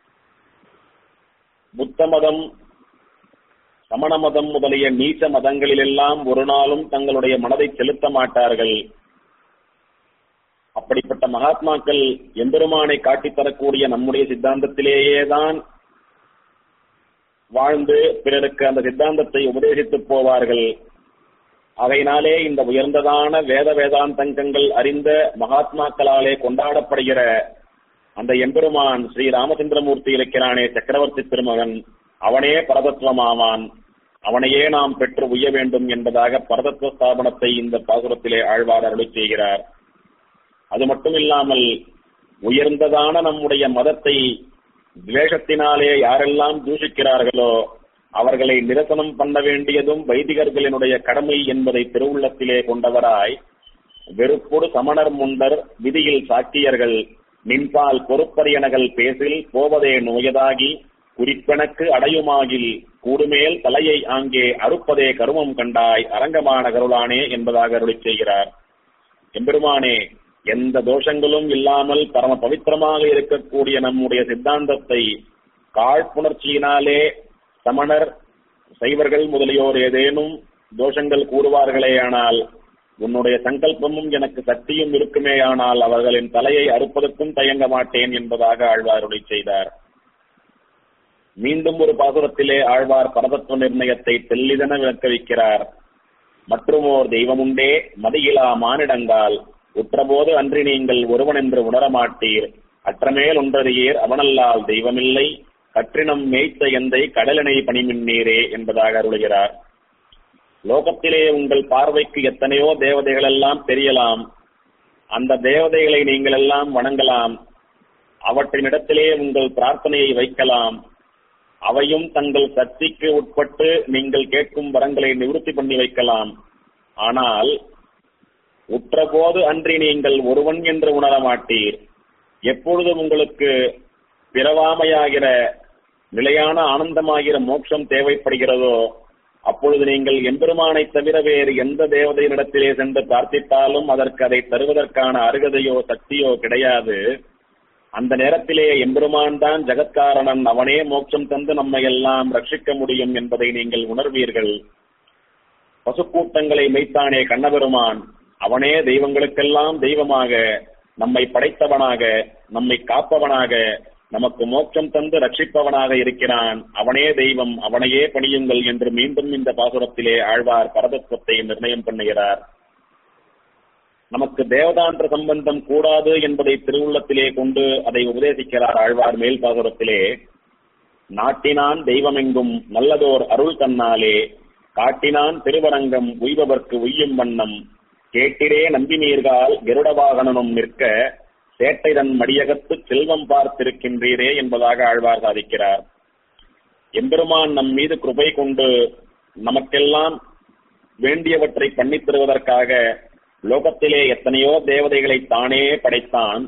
புத்த மதம் சமண மதம் முதலிய நீச்ச மதங்களிலெல்லாம் ஒரு நாளும் தங்களுடைய மனதை செலுத்த மாட்டார்கள் அப்படிப்பட்ட மகாத்மாக்கள் எம்பெருமானை காட்டித் தரக்கூடிய நம்முடைய சித்தாந்தத்திலேயேதான் வாழ்ந்து பிறருக்கு அந்த சித்தாந்தத்தை உபதேசித்து போவார்கள் அதையினாலே இந்த உயர்ந்ததான வேத வேதாந்தங்கள் அறிந்த மகாத்மாக்களாலே கொண்டாடப்படுகிற அந்த எம்பெருமான் ஸ்ரீ ராமச்சந்திரமூர்த்தி இருக்கிறானே சக்கரவர்த்தி திருமகன் அவனே பரதத்துவமாவான் அவனையே நாம் பெற்று உய்ய வேண்டும் என்பதாக பரதத்துவ ஸ்தாபனத்தை இந்த பாசுரத்திலே ஆழ்வார் அருளி செய்கிறார் அது மட்டும் இல்லாமல் உயர்ந்ததான நம்முடைய மதத்தை துவேஷத்தினாலே யாரெல்லாம் தூஷிக்கிறார்களோ அவர்களை நிரசனம் பண்ண வேண்டியதும் வைதிகர்களினுடைய கடமை என்பதை திருவுள்ளத்திலே கொண்டவராய் வெறுப்பொடு சமணர் முண்டர் விதியில் சாக்கியர்கள் நின்பால் பொறுப்பரியனகள் பேசில் போவதே நோயதாகி குறிப்பெனக்கு அடையுமாகில் கூடுமேல் தலையை ஆங்கே அறுப்பதே கருமம் கண்டாய் அரங்கமான கருளானே என்பதாக அருளிச் செய்கிறார் எம்பெருமானே எந்த தோஷங்களும் இல்லாமல் பரம பவித்திரமாக இருக்கக்கூடிய நம்முடைய சித்தாந்தத்தை காழ்ப்புணர்ச்சியினாலே சமணர் சைவர்கள் முதலியோர் ஏதேனும் தோஷங்கள் கூறுவார்களேயானால் உன்னுடைய சங்கல்பமும் எனக்கு சக்தியும் இருக்குமேயானால் அவர்களின் தலையை அறுப்பதற்கும் தயங்க மாட்டேன் என்பதாக ஆழ்வாருடைய செய்தார் மீண்டும் ஒரு பாசுரத்திலே ஆழ்வார் பரதத்துவ நிர்ணயத்தை தெல்லிதென விளக்க வைக்கிறார் மற்றுமோர் தெய்வமுண்டே மதியிலா மானிடங்கால் உற்றபோது அன்றி நீங்கள் ஒருவனென்று உணரமாட்டீர் அற்றமேல் ஒன்றறியீர் அவனல்லால் தெய்வமில்லை கற்றினம் மேய்த்த எந்தை கடலினை பணிமின்னீரே என்பதாக அருளுகிறார் லோகத்திலே உங்கள் பார்வைக்கு எத்தனையோ தேவதைகள் எல்லாம் தெரியலாம் அந்த தேவதைகளை நீங்கள் எல்லாம் வணங்கலாம் அவற்றினிடத்திலே உங்கள் பிரார்த்தனையை வைக்கலாம் அவையும் தங்கள் சக்திக்கு உட்பட்டு நீங்கள் கேட்கும் வரங்களை நிவர்த்தி பண்ணி வைக்கலாம் ஆனால் உற்றபோது அன்றி நீங்கள் ஒருவன் என்று உணர மாட்டீர் எப்பொழுதும் உங்களுக்கு பிறவாமையாகிற நிலையான ஆனந்தமாகிற மோட்சம் தேவைப்படுகிறதோ அப்பொழுது நீங்கள் எம்பெருமானை தவிர வேறு எந்த தேவதையினிடத்திலே சென்று பிரார்த்தித்தாலும் அதற்கு அதை தருவதற்கான அருகதையோ சக்தியோ கிடையாது அந்த நேரத்திலே எம்பெருமான் தான் ஜெகத்காரணன் அவனே மோட்சம் தந்து நம்மை எல்லாம் ரட்சிக்க முடியும் என்பதை நீங்கள் உணர்வீர்கள் பசுக்கூட்டங்களை மெய்த்தானே கண்ணபெருமான் அவனே தெய்வங்களுக்கெல்லாம் தெய்வமாக நம்மை படைத்தவனாக நம்மை காப்பவனாக நமக்கு மோட்சம் தந்து ரட்சிப்பவனாக இருக்கிறான் அவனே தெய்வம் அவனையே பணியுங்கள் என்று மீண்டும் இந்த பாசுரத்திலே ஆழ்வார் பரதத்துவத்தை நிர்ணயம் பண்ணுகிறார் நமக்கு தேவதாந்திர சம்பந்தம் கூடாது என்பதை திருவுள்ளத்திலே கொண்டு அதை உபதேசிக்கிறார் ஆழ்வார் மேல் பாசுரத்திலே நாட்டினான் தெய்வமெங்கும் நல்லதோர் அருள் தன்னாலே காட்டினான் திருவரங்கம் உய்பவர்க்கு உய்யும் வண்ணம் கேட்டிரே நம்பினீர்கால் கருட வாகனனும் நிற்க சேட்டைதன் மடியகத்து செல்வம் பார்த்திருக்கின்றீரே என்பதாக ஆழ்வார் சாதிக்கிறார் எம்பெருமான் நம் மீது கிருபை கொண்டு நமக்கெல்லாம் வேண்டியவற்றை பண்ணித் தருவதற்காக லோகத்திலே எத்தனையோ தேவதைகளை தானே படைத்தான்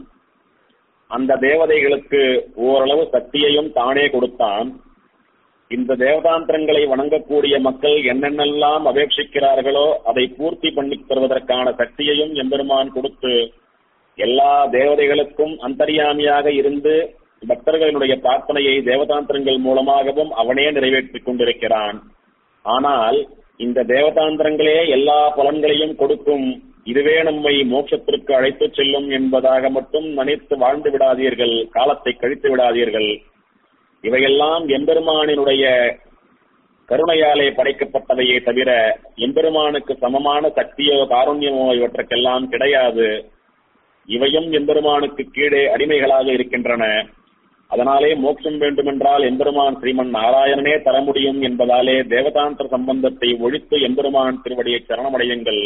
அந்த தேவதைகளுக்கு ஓரளவு சக்தியையும் தானே கொடுத்தான் இந்த தேவதாந்திரங்களை வணங்கக்கூடிய மக்கள் என்னென்னெல்லாம் அபேட்சிக்கிறார்களோ அதை பூர்த்தி பண்ணி தருவதற்கான சக்தியையும் எம்பெருமான் கொடுத்து எல்லா தேவதைகளுக்கும் அந்தரியாமியாக இருந்து பக்தர்களுடைய பிரார்த்தனையை தேவதாந்திரங்கள் மூலமாகவும் அவனே நிறைவேற்றிக் கொண்டிருக்கிறான் ஆனால் இந்த தேவதாந்திரங்களே எல்லா பலன்களையும் கொடுக்கும் இதுவே நம்மை மோட்சத்திற்கு அழைத்துச் செல்லும் என்பதாக மட்டும் நினைத்து வாழ்ந்து விடாதீர்கள் காலத்தை கழித்து விடாதீர்கள் இவையெல்லாம் எம்பெருமானினுடைய கருணையாலே படைக்கப்பட்டவையே தவிர எம்பெருமானுக்கு சமமான சக்தியோ காருண்யமோ இவற்றுக்கெல்லாம் கிடையாது இவையும் எம்பெருமானுக்கு கீழே அடிமைகளாக இருக்கின்றன அதனாலே மோட்சம் வேண்டுமென்றால் எம்பெருமான் ஸ்ரீமன் நாராயணனே தர முடியும் என்பதாலே தேவதாந்திர சம்பந்தத்தை ஒழித்து எம்பெருமான் திருவடியை சரணமடையுங்கள்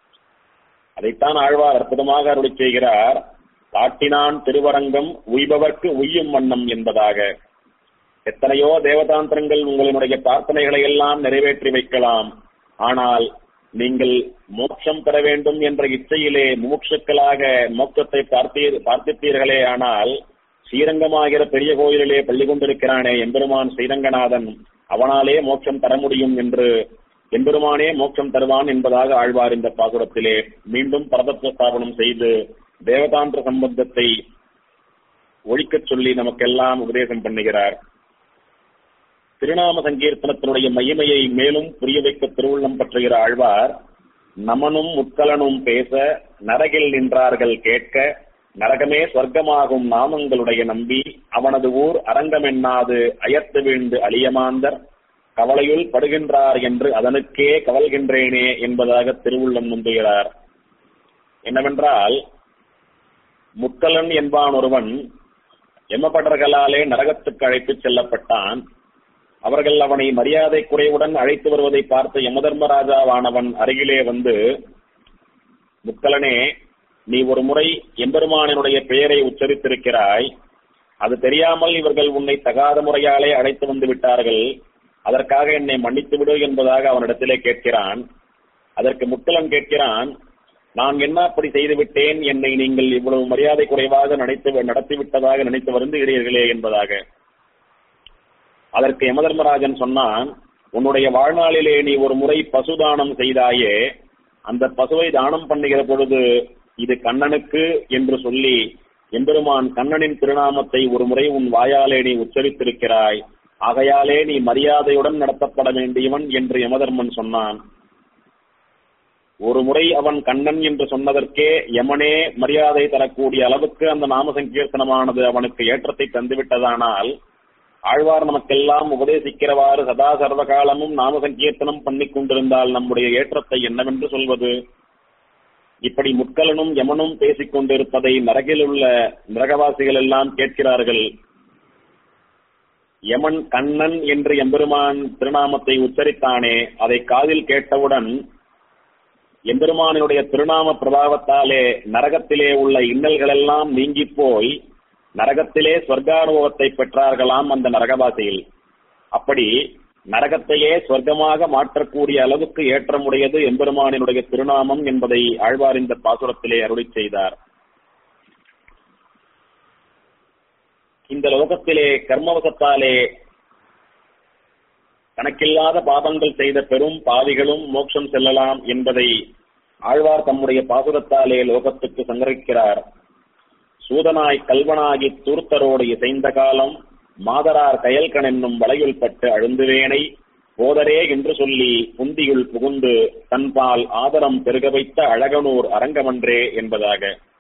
அதைத்தான் ஆழ்வார் அற்புதமாக அருளி செய்கிறார் காட்டினான் திருவரங்கம் உய்பவர்க்கு உய்யும் வண்ணம் என்பதாக எத்தனையோ தேவதாந்திரங்கள் உங்களுடைய பிரார்த்தனைகளை எல்லாம் நிறைவேற்றி வைக்கலாம் ஆனால் நீங்கள் மோட்சம் பெற வேண்டும் என்ற இச்சையிலே முமுட்சுக்களாக மோட்சத்தை பார்த்தீர் பார்த்திருப்பீர்களே ஆனால் ஸ்ரீரங்கமாகிற பெரிய கோயிலிலே பள்ளி கொண்டிருக்கிறானே எம்பெருமான் ஸ்ரீரங்கநாதன் அவனாலே மோட்சம் தர முடியும் என்று எம்பெருமானே மோட்சம் தருவான் என்பதாக ஆழ்வார் இந்த பாசுரத்திலே மீண்டும் பரதத்துவ ஸ்தாபனம் செய்து தேவதாந்திர சம்பந்தத்தை ஒழிக்கச் சொல்லி நமக்கெல்லாம் உபதேசம் பண்ணுகிறார் திருநாம சங்கீர்த்தனத்தினுடைய மகிமையை மேலும் புரிய வைக்க திருவுள்ளம் பற்றுகிற ஆழ்வார் நமனும் முட்கலனும் பேச நரகில் நின்றார்கள் கேட்க நரகமே சொர்க்கமாகும் நாமங்களுடைய நம்பி அவனது ஊர் அரங்கமென்னாது அயர்த்து வீழ்ந்து அழியமாந்தர் கவலையுள் படுகின்றார் என்று அதனுக்கே கவல்கின்றேனே என்பதாக திருவுள்ளம் நம்புகிறார் என்னவென்றால் முட்கலன் என்பான் ஒருவன் எமபடர்களாலே நரகத்துக்கு அழைத்துச் செல்லப்பட்டான் அவர்கள் அவனை மரியாதை குறைவுடன் அழைத்து வருவதை பார்த்த யமதர்மராஜாவானவன் அருகிலே வந்து முக்கலனே நீ ஒரு முறை எம்பெருமானினுடைய பெயரை உச்சரித்திருக்கிறாய் அது தெரியாமல் இவர்கள் உன்னை தகாத முறையாலே அழைத்து வந்து விட்டார்கள் அதற்காக என்னை மன்னித்து விடு என்பதாக அவனிடத்திலே கேட்கிறான் அதற்கு முக்கலன் கேட்கிறான் நான் என்ன அப்படி செய்து விட்டேன் என்னை நீங்கள் இவ்வளவு மரியாதை குறைவாக நினைத்து நடத்திவிட்டதாக நினைத்து வருந்துகிறீர்களே என்பதாக அதற்கு யமதர்மராஜன் சொன்னான் உன்னுடைய வாழ்நாளிலே நீ ஒரு முறை பசுதானம் செய்தாயே அந்த பசுவை தானம் பண்ணுகிற பொழுது இது கண்ணனுக்கு என்று சொல்லி எம்பெருமான் கண்ணனின் திருநாமத்தை ஒரு முறை உன் வாயாலே நீ உச்சரித்திருக்கிறாய் ஆகையாலே நீ மரியாதையுடன் நடத்தப்பட வேண்டியவன் என்று யமதர்மன் சொன்னான் ஒரு முறை அவன் கண்ணன் என்று சொன்னதற்கே யமனே மரியாதை தரக்கூடிய அளவுக்கு அந்த நாம சங்கீர்த்தனமானது அவனுக்கு ஏற்றத்தை தந்துவிட்டதானால் ஆழ்வார் நமக்கெல்லாம் உபதேசிக்கிறவாறு சதா சர்வகாலமும் நாம சங்கீர்த்தனம் பண்ணிக் கொண்டிருந்தால் நம்முடைய ஏற்றத்தை என்னவென்று சொல்வது இப்படி முட்கலனும் யமனும் பேசிக் கொண்டிருப்பதை நரகில் உள்ள நரகவாசிகள் எல்லாம் கேட்கிறார்கள் யமன் கண்ணன் என்று எம்பெருமான் திருநாமத்தை உச்சரித்தானே அதை காதில் கேட்டவுடன் எம்பெருமானினுடைய திருநாம பிரபாவத்தாலே நரகத்திலே உள்ள இன்னல்கள் எல்லாம் நீங்கி போய் நரகத்திலே ஸ்வர்கானுபவத்தை பெற்றார்களாம் அந்த நரகவாசியில் அப்படி நரகத்தையே சொர்க்கமாக மாற்றக்கூடிய அளவுக்கு ஏற்றமுடையது எம்பெருமானினுடைய திருநாமம் என்பதை ஆழ்வார் இந்த பாசுரத்திலே அருளி செய்தார் இந்த லோகத்திலே கர்மவசத்தாலே கணக்கில்லாத பாபங்கள் செய்த பெரும் பாவிகளும் மோட்சம் செல்லலாம் என்பதை ஆழ்வார் தம்முடைய பாசுரத்தாலே லோகத்துக்கு சங்கரிக்கிறார் சூதனாய் கல்வனாகி தூர்த்தரோடு இசைந்த காலம் மாதரார் கயல்கண் என்னும் வலையுள் பட்டு அழுந்துவேனை போதரே என்று சொல்லி புந்தியுள் புகுந்து தன்பால் ஆதரம் பெருக வைத்த அழகனூர் அரங்கமன்றே என்பதாக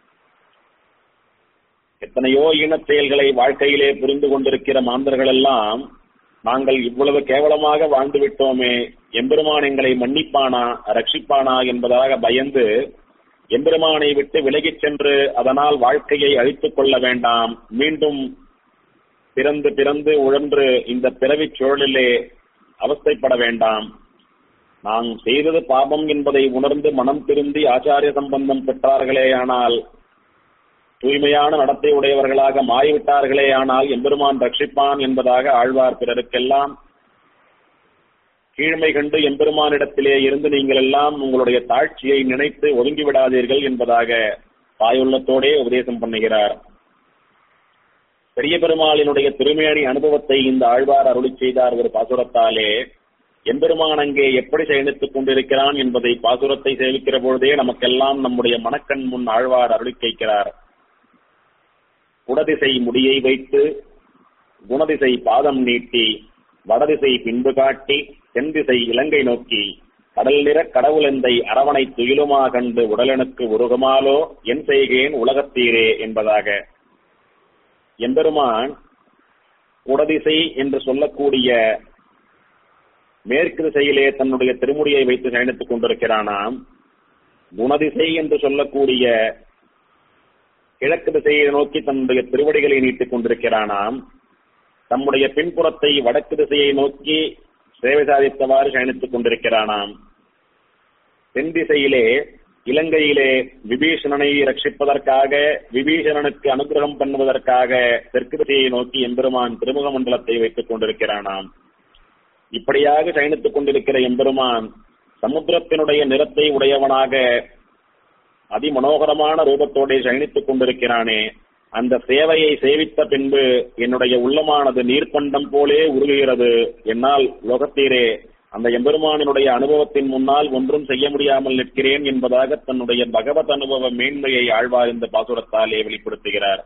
எத்தனையோ ஈனச் செயல்களை வாழ்க்கையிலே புரிந்து கொண்டிருக்கிற மாந்தர்கள் எல்லாம் நாங்கள் இவ்வளவு கேவலமாக வாழ்ந்து விட்டோமே எம்பெருமான் எங்களை மன்னிப்பானா ரட்சிப்பானா என்பதாக பயந்து எம்பெருமானை விட்டு விலகிச் சென்று அதனால் வாழ்க்கையை அழித்துக் கொள்ள வேண்டாம் மீண்டும் பிறந்து பிறந்து உழன்று இந்த பிறவிச் சூழலிலே அவஸ்தைப்பட வேண்டாம் நாம் செய்தது பாபம் என்பதை உணர்ந்து மனம் திருந்தி ஆச்சாரிய சம்பந்தம் பெற்றார்களே ஆனால் தூய்மையான நடத்தை உடையவர்களாக மாறிவிட்டார்களே ஆனால் எம்பெருமான் ரட்சிப்பான் என்பதாக ஆழ்வார் பிறருக்கெல்லாம் கீழ்மை கண்டு எம்பெருமானிடத்திலே இருந்து நீங்கள் எல்லாம் உங்களுடைய தாழ்ச்சியை நினைத்து ஒதுங்கி விடாதீர்கள் என்பதாக தாயுள்ளத்தோடே உபதேசம் பண்ணுகிறார் பெரிய பெருமாளினுடைய திருமேனி அனுபவத்தை இந்த ஆழ்வார் அருளி செய்தார் ஒரு பாசுரத்தாலே எம்பெருமான் அங்கே எப்படி செயலித்துக் கொண்டிருக்கிறான் என்பதை பாசுரத்தை சேவிக்கிற பொழுதே நமக்கெல்லாம் நம்முடைய மனக்கண் முன் ஆழ்வார் அருளி கேட்கிறார் குடதிசை முடியை வைத்து குணதிசை பாதம் நீட்டி வடதிசை பின்பு காட்டி தென்திசை இலங்கை நோக்கி கடல் நிற கடவுளெந்தை அரவணை துயிலுமா கண்டு உடலனுக்கு உருகுமாலோ என் செய்கேன் உலகத்தீரே என்பதாக எம்பெருமான் குடதிசை என்று சொல்லக்கூடிய மேற்கு திசையிலே தன்னுடைய திருமுடியை வைத்து பயணித்துக் கொண்டிருக்கிறானாம் குணதிசை என்று சொல்லக்கூடிய கிழக்கு திசையை நோக்கி தன்னுடைய திருவடிகளை நீட்டிக் கொண்டிருக்கிறானாம் தம்முடைய பின்புறத்தை வடக்கு திசையை நோக்கி சேவை சாதித்தவாறு பயணித்துக் கொண்டிருக்கிறானாம் தென் திசையிலே இலங்கையிலே விபீஷணனை ரட்சிப்பதற்காக விபீஷணனுக்கு அனுகிரகம் பண்ணுவதற்காக தெற்கு திசையை நோக்கி எம்பெருமான் திருமுக மண்டலத்தை வைத்துக் கொண்டிருக்கிறானாம் இப்படியாக பயணித்துக் கொண்டிருக்கிற எம்பெருமான் சமுத்திரத்தினுடைய நிறத்தை உடையவனாக அதிமனோகரமான ரூபத்தோടെ சயனித்துக் கொண்டிருக்கிறானே அந்த சேவையை சேவித்த பின்பு என்னுடைய உள்ளமானது நீர்ப்பண்டம் போலே உருகுகிறது என்னால் லோகத்தீரே அந்த எம்பெருமானினுடைய அனுபவத்தின் முன்னால் ஒன்றும் செய்ய முடியாமல் நிற்கிறேன் என்பதாக தன்னுடைய பகவத் அனுபவ மேன்மையை ஆழ்வார் இந்த பாசுரத்தாலே வெளிப்படுத்துகிறார்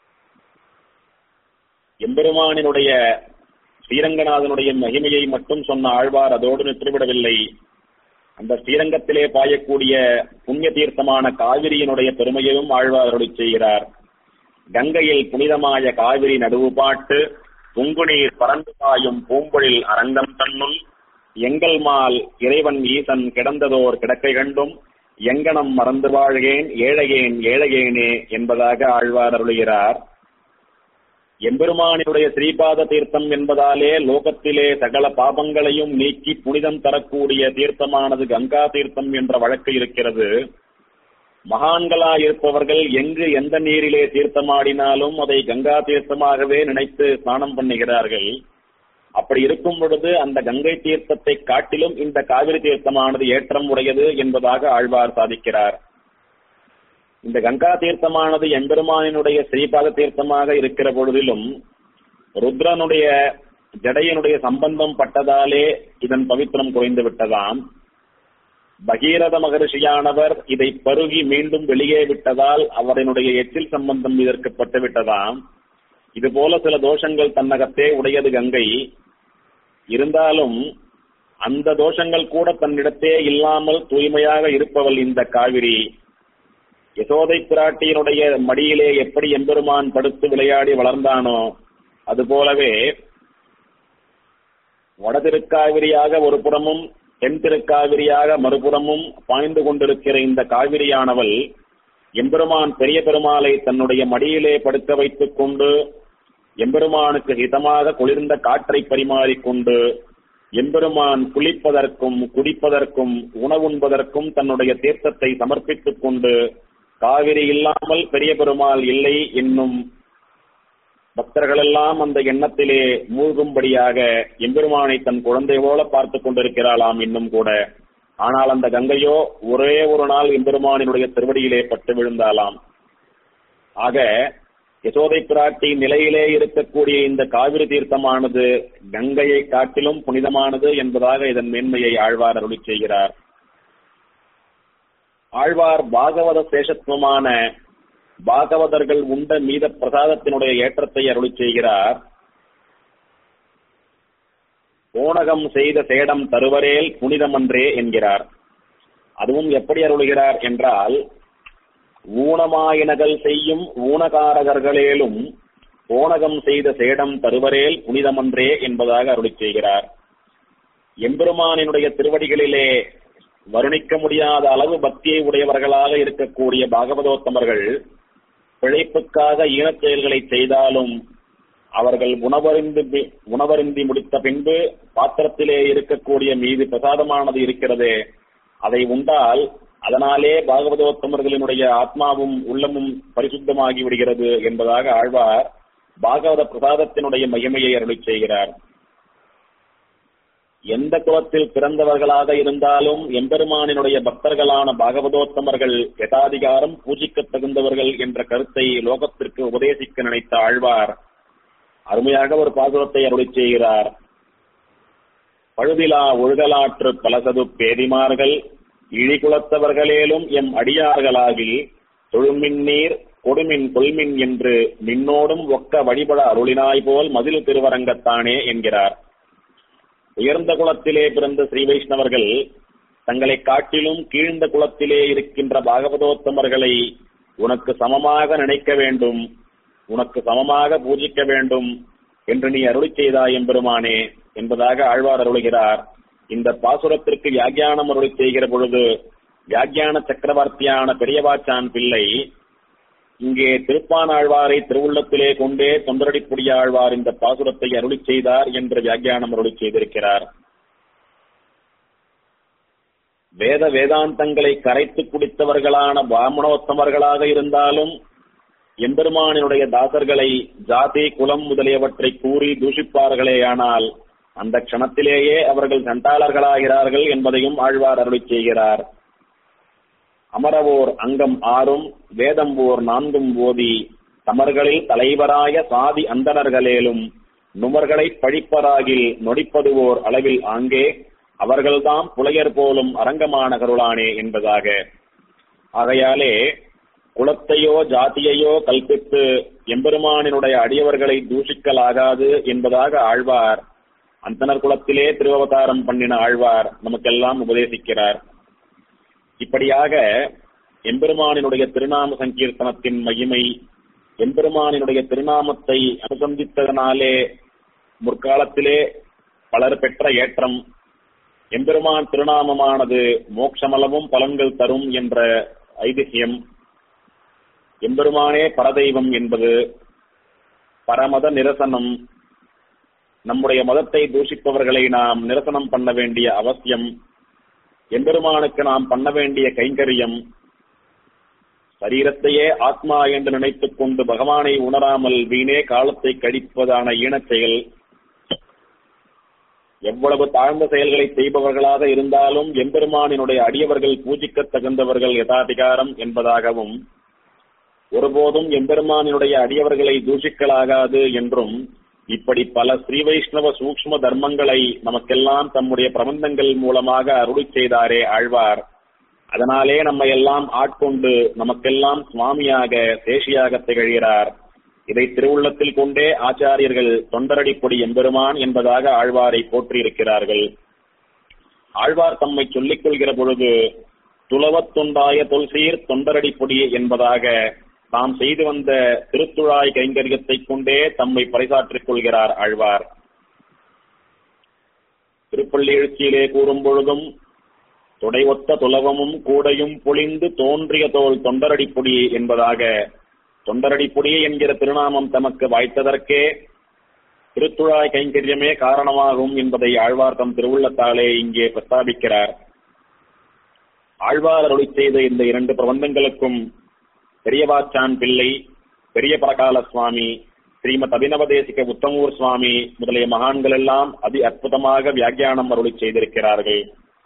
எம்பெருமானினுடைய ஸ்ரீரங்கநாதனுடைய மகிமையை மட்டும் சொன்ன ஆழ்வார் அதோடு நின்றுவிடவில்லை அந்த ஸ்ரீரங்கத்திலே பாயக்கூடிய புண்ணிய தீர்த்தமான காவிரியினுடைய பெருமையையும் ஆழ்வார் அருளி செய்கிறார் கங்கையில் புனிதமாய காவிரி நடுவு பாட்டு பொங்குநீர் பறந்து பாயும் பூம்பொழில் அரங்கம் தன்னுள் எங்கள் மால் இறைவன் ஈசன் கிடந்ததோர் கிடக்கை கண்டும் எங்கனம் மறந்து வாழ்கேன் ஏழையேன் ஏழையேனே என்பதாக ஆழ்வார் அருளுகிறார் எம்பெருமானினுடைய ஸ்ரீபாத தீர்த்தம் என்பதாலே லோகத்திலே சகல பாபங்களையும் நீக்கி புனிதம் தரக்கூடிய தீர்த்தமானது கங்கா தீர்த்தம் என்ற வழக்கு இருக்கிறது மகான்களாய் இருப்பவர்கள் எங்கு எந்த நீரிலே தீர்த்தமாடினாலும் அதை கங்கா தீர்த்தமாகவே நினைத்து ஸ்நானம் பண்ணுகிறார்கள் அப்படி இருக்கும் பொழுது அந்த கங்கை தீர்த்தத்தை காட்டிலும் இந்த காவிரி தீர்த்தமானது ஏற்றம் உடையது என்பதாக ஆழ்வார் சாதிக்கிறார் இந்த கங்கா தீர்த்தமானது எம்பெருமானினுடைய ஸ்ரீபாத தீர்த்தமாக இருக்கிற பொழுதிலும் ருத்ரனுடைய ஜடையனுடைய சம்பந்தம் பட்டதாலே இதன் பவித்திரம் குறைந்து விட்டதாம் பகீரத மகரிஷியானவர் இதை பருகி மீண்டும் வெளியே விட்டதால் அவரினுடைய எச்சில் சம்பந்தம் இதற்கு பட்டு விட்டதாம் இது போல சில தோஷங்கள் தன்னகத்தே உடையது கங்கை இருந்தாலும் அந்த தோஷங்கள் கூட தன்னிடத்தே இல்லாமல் தூய்மையாக இருப்பவள் இந்த காவிரி யசோதை பிராட்டியினுடைய மடியிலே எப்படி எம்பெருமான் படுத்து விளையாடி வளர்ந்தானோ அதுபோலவே வடதிருக்காவிரியாக ஒரு புறமும் தென் திருக்காவிரியாக மறுபுறமும் பாய்ந்து கொண்டிருக்கிற இந்த காவிரியானவள் எம்பெருமான் பெரிய பெருமாளை தன்னுடைய மடியிலே படுக்க வைத்துக் கொண்டு எம்பெருமானுக்கு ஹிதமாக குளிர்ந்த காற்றை பரிமாறிக்கொண்டு எம்பெருமான் குளிப்பதற்கும் குடிப்பதற்கும் உணவுண்பதற்கும் தன்னுடைய தீர்த்தத்தை சமர்ப்பித்துக் கொண்டு காவிரி இல்லாமல் பெரிய பெருமாள் இல்லை என்னும் பக்தர்களெல்லாம் அந்த எண்ணத்திலே மூழ்கும்படியாக எம்பெருமானை தன் குழந்தை போல பார்த்து கொண்டிருக்கிறாளாம் இன்னும் கூட ஆனால் அந்த கங்கையோ ஒரே ஒரு நாள் எம்பெருமானினுடைய திருவடியிலே பட்டு விழுந்தாளாம் ஆக யசோதை பிராட்டி நிலையிலே இருக்கக்கூடிய இந்த காவிரி தீர்த்தமானது கங்கையை காட்டிலும் புனிதமானது என்பதாக இதன் மேன்மையை ஆழ்வார் அருளி செய்கிறார் ஆழ்வார் பாகவத சேஷத்துவமான பாகவதர்கள் உண்ட மீத பிரசாதத்தினுடைய ஏற்றத்தை அருளி செய்கிறார் ஓணகம் செய்த சேடம் தருவரேல் புனிதமன்றே என்கிறார் அதுவும் எப்படி அருளுகிறார் என்றால் ஊனமாயினகள் செய்யும் ஊனகாரகர்களேலும் ஓணகம் செய்த சேடம் தருவரேல் புனிதமன்றே என்பதாக அருளி செய்கிறார் எம்பெருமானினுடைய திருவடிகளிலே வருணிக்க முடியாத அளவு பக்தியை உடையவர்களாக இருக்கக்கூடிய பாகவதோத்தமர்கள் பிழைப்புக்காக ஈனச் செயல்களை செய்தாலும் அவர்கள் உணவறிந்து பி- உணவருந்தி முடித்த பின்பு பாத்திரத்திலே இருக்கக்கூடிய மீது பிரசாதமானது இருக்கிறதே அதை உண்டால் அதனாலே பாகவதோத்தமர்களினுடைய ஆத்மாவும் உள்ளமும் பரிசுத்தமாகி விடுகிறது என்பதாக ஆழ்வார் பாகவத பிரசாதத்தினுடைய மகிமையை அருளிச் செய்கிறார் எந்த குலத்தில் பிறந்தவர்களாக இருந்தாலும் எம்பெருமானினுடைய பக்தர்களான பாகவதோத்தமர்கள் யதாதிகாரம் பூஜிக்கத் தகுந்தவர்கள் என்ற கருத்தை லோகத்திற்கு உபதேசிக்க நினைத்த ஆழ்வார் அருமையாக ஒரு பாசுரத்தை அருளிச் செய்கிறார் பழுதிலா ஒழுகலாற்று பலசது பேதிமார்கள் இழிகுலத்தவர்களேலும் எம் அடியார்களாகில் தொழுமின்னீர் கொடுமின் கொள்மின் என்று நின்னோடும் ஒக்க வழிபட அருளினாய் போல் மதில் திருவரங்கத்தானே என்கிறார் உயர்ந்த குலத்திலே பிறந்த ஸ்ரீ வைஷ்ணவர்கள் தங்களை காட்டிலும் கீழ்ந்த குலத்திலே இருக்கின்ற பாகவதோத்தமர்களை உனக்கு சமமாக நினைக்க வேண்டும் உனக்கு சமமாக பூஜிக்க வேண்டும் என்று நீ அருளி செய்தாய் எம்பெருமானே என்பதாக ஆழ்வார் அருளுகிறார் இந்த பாசுரத்திற்கு வியாக்கியானம் அருளி செய்கிற பொழுது வியாக்கியான சக்கரவர்த்தியான பெரியவாச்சான் பிள்ளை இங்கே திருப்பானாழ்வாரை திருவுள்ளத்திலே கொண்டே தொண்டரடிப்புடிய ஆழ்வார் இந்த பாசுரத்தை அருளி செய்தார் என்று வியாக்கியானம் அருளி செய்திருக்கிறார் வேத வேதாந்தங்களை கரைத்து குடித்தவர்களான பிராமணோத்தமர்களாக இருந்தாலும் எம்பெருமானினுடைய தாசர்களை ஜாதி குலம் முதலியவற்றை கூறி தூஷிப்பார்களேயானால் அந்த க்ஷணத்திலேயே அவர்கள் சண்டாளர்களாகிறார்கள் என்பதையும் ஆழ்வார் அருளிச் செய்கிறார் அமரவோர் அங்கம் ஆறும் வேதம்போர் நான்கும் ஓதி தமர்களில் தலைவராய சாதி அந்தணர்களேலும் நுமர்களை பழிப்பராகில் நொடிப்பதுவோர் அளவில் ஆங்கே அவர்கள்தாம் புலையர் போலும் அரங்கமான கருளானே என்பதாக ஆகையாலே குலத்தையோ ஜாதியையோ கல்பித்து எம்பெருமானினுடைய அடியவர்களை தூஷிக்கலாகாது என்பதாக ஆழ்வார் அந்தனர் குலத்திலே திருவவதாரம் பண்ணின ஆழ்வார் நமக்கெல்லாம் உபதேசிக்கிறார் இப்படியாக எம்பெருமானினுடைய திருநாம சங்கீர்த்தனத்தின் மகிமை எம்பெருமானினுடைய திருநாமத்தை அனுசந்தித்ததனாலே முற்காலத்திலே பலர் பெற்ற ஏற்றம் எம்பெருமான் திருநாமமானது மோட்சமளவும் பலன்கள் தரும் என்ற ஐதிஹ்யம் எம்பெருமானே பரதெய்வம் என்பது பரமத நிரசனம் நம்முடைய மதத்தை தூஷிப்பவர்களை நாம் நிரசனம் பண்ண வேண்டிய அவசியம் எம்பெருமானுக்கு நாம் பண்ண வேண்டிய கைங்கரியம் சரீரத்தையே ஆத்மா என்று நினைத்துக் கொண்டு பகவானை உணராமல் வீணே காலத்தை கழிப்பதான ஈனச் செயல் எவ்வளவு தாழ்ந்த செயல்களை செய்பவர்களாக இருந்தாலும் எம்பெருமானினுடைய அடியவர்கள் பூஜிக்க தகுந்தவர்கள் யதாதிகாரம் என்பதாகவும் ஒருபோதும் எம்பெருமானினுடைய அடியவர்களை தூஷிக்கலாகாது என்றும் இப்படி பல ஸ்ரீ வைஷ்ணவ சூக்ஷ்ம தர்மங்களை நமக்கெல்லாம் தம்முடைய பிரபந்தங்கள் மூலமாக அருளி செய்தாரே ஆழ்வார் அதனாலே நம்மை எல்லாம் ஆட்கொண்டு நமக்கெல்லாம் சுவாமியாக சேஷியாக திகழ்கிறார் இதை திருவுள்ளத்தில் கொண்டே ஆச்சாரியர்கள் தொண்டரடிப்பொடி எம்பெருமான் என்பதாக ஆழ்வாரை போற்றியிருக்கிறார்கள் ஆழ்வார் தம்மை சொல்லிக் கொள்கிற பொழுது துளவத்துண்டாய தொல்சீர் தொண்டரடிப்பொடி என்பதாக தாம் செய்து வந்த திருத்துழாய் கைங்கரியத்தை கொண்டே தம்மை பறைசாற்றிக் கொள்கிறார் ஆழ்வார் திருப்பள்ளி எழுச்சியிலே கூறும் பொழுதும் தொடை ஒத்த துலவமும் கூடையும் பொழிந்து தோன்றிய தோல் தொண்டரடிப்பொடி என்பதாக தொண்டரடிப்பொடி என்கிற திருநாமம் தமக்கு வாய்த்ததற்கே திருத்துழாய் கைங்கரியமே காரணமாகும் என்பதை ஆழ்வார் தம் திருவுள்ளத்தாலே இங்கே பிரஸ்தாபிக்கிறார் ஆழ்வார் அருளி செய்த இந்த இரண்டு பிரபந்தங்களுக்கும் பெரியவாச்சான் பிள்ளை பெரிய பரகால சுவாமி ஸ்ரீமத் அபினவதேசிக உத்தமூர் சுவாமி முதலிய மகான்கள் எல்லாம் அதி அற்புதமாக வியாக்கியானம் அருளி செய்திருக்கிறார்கள்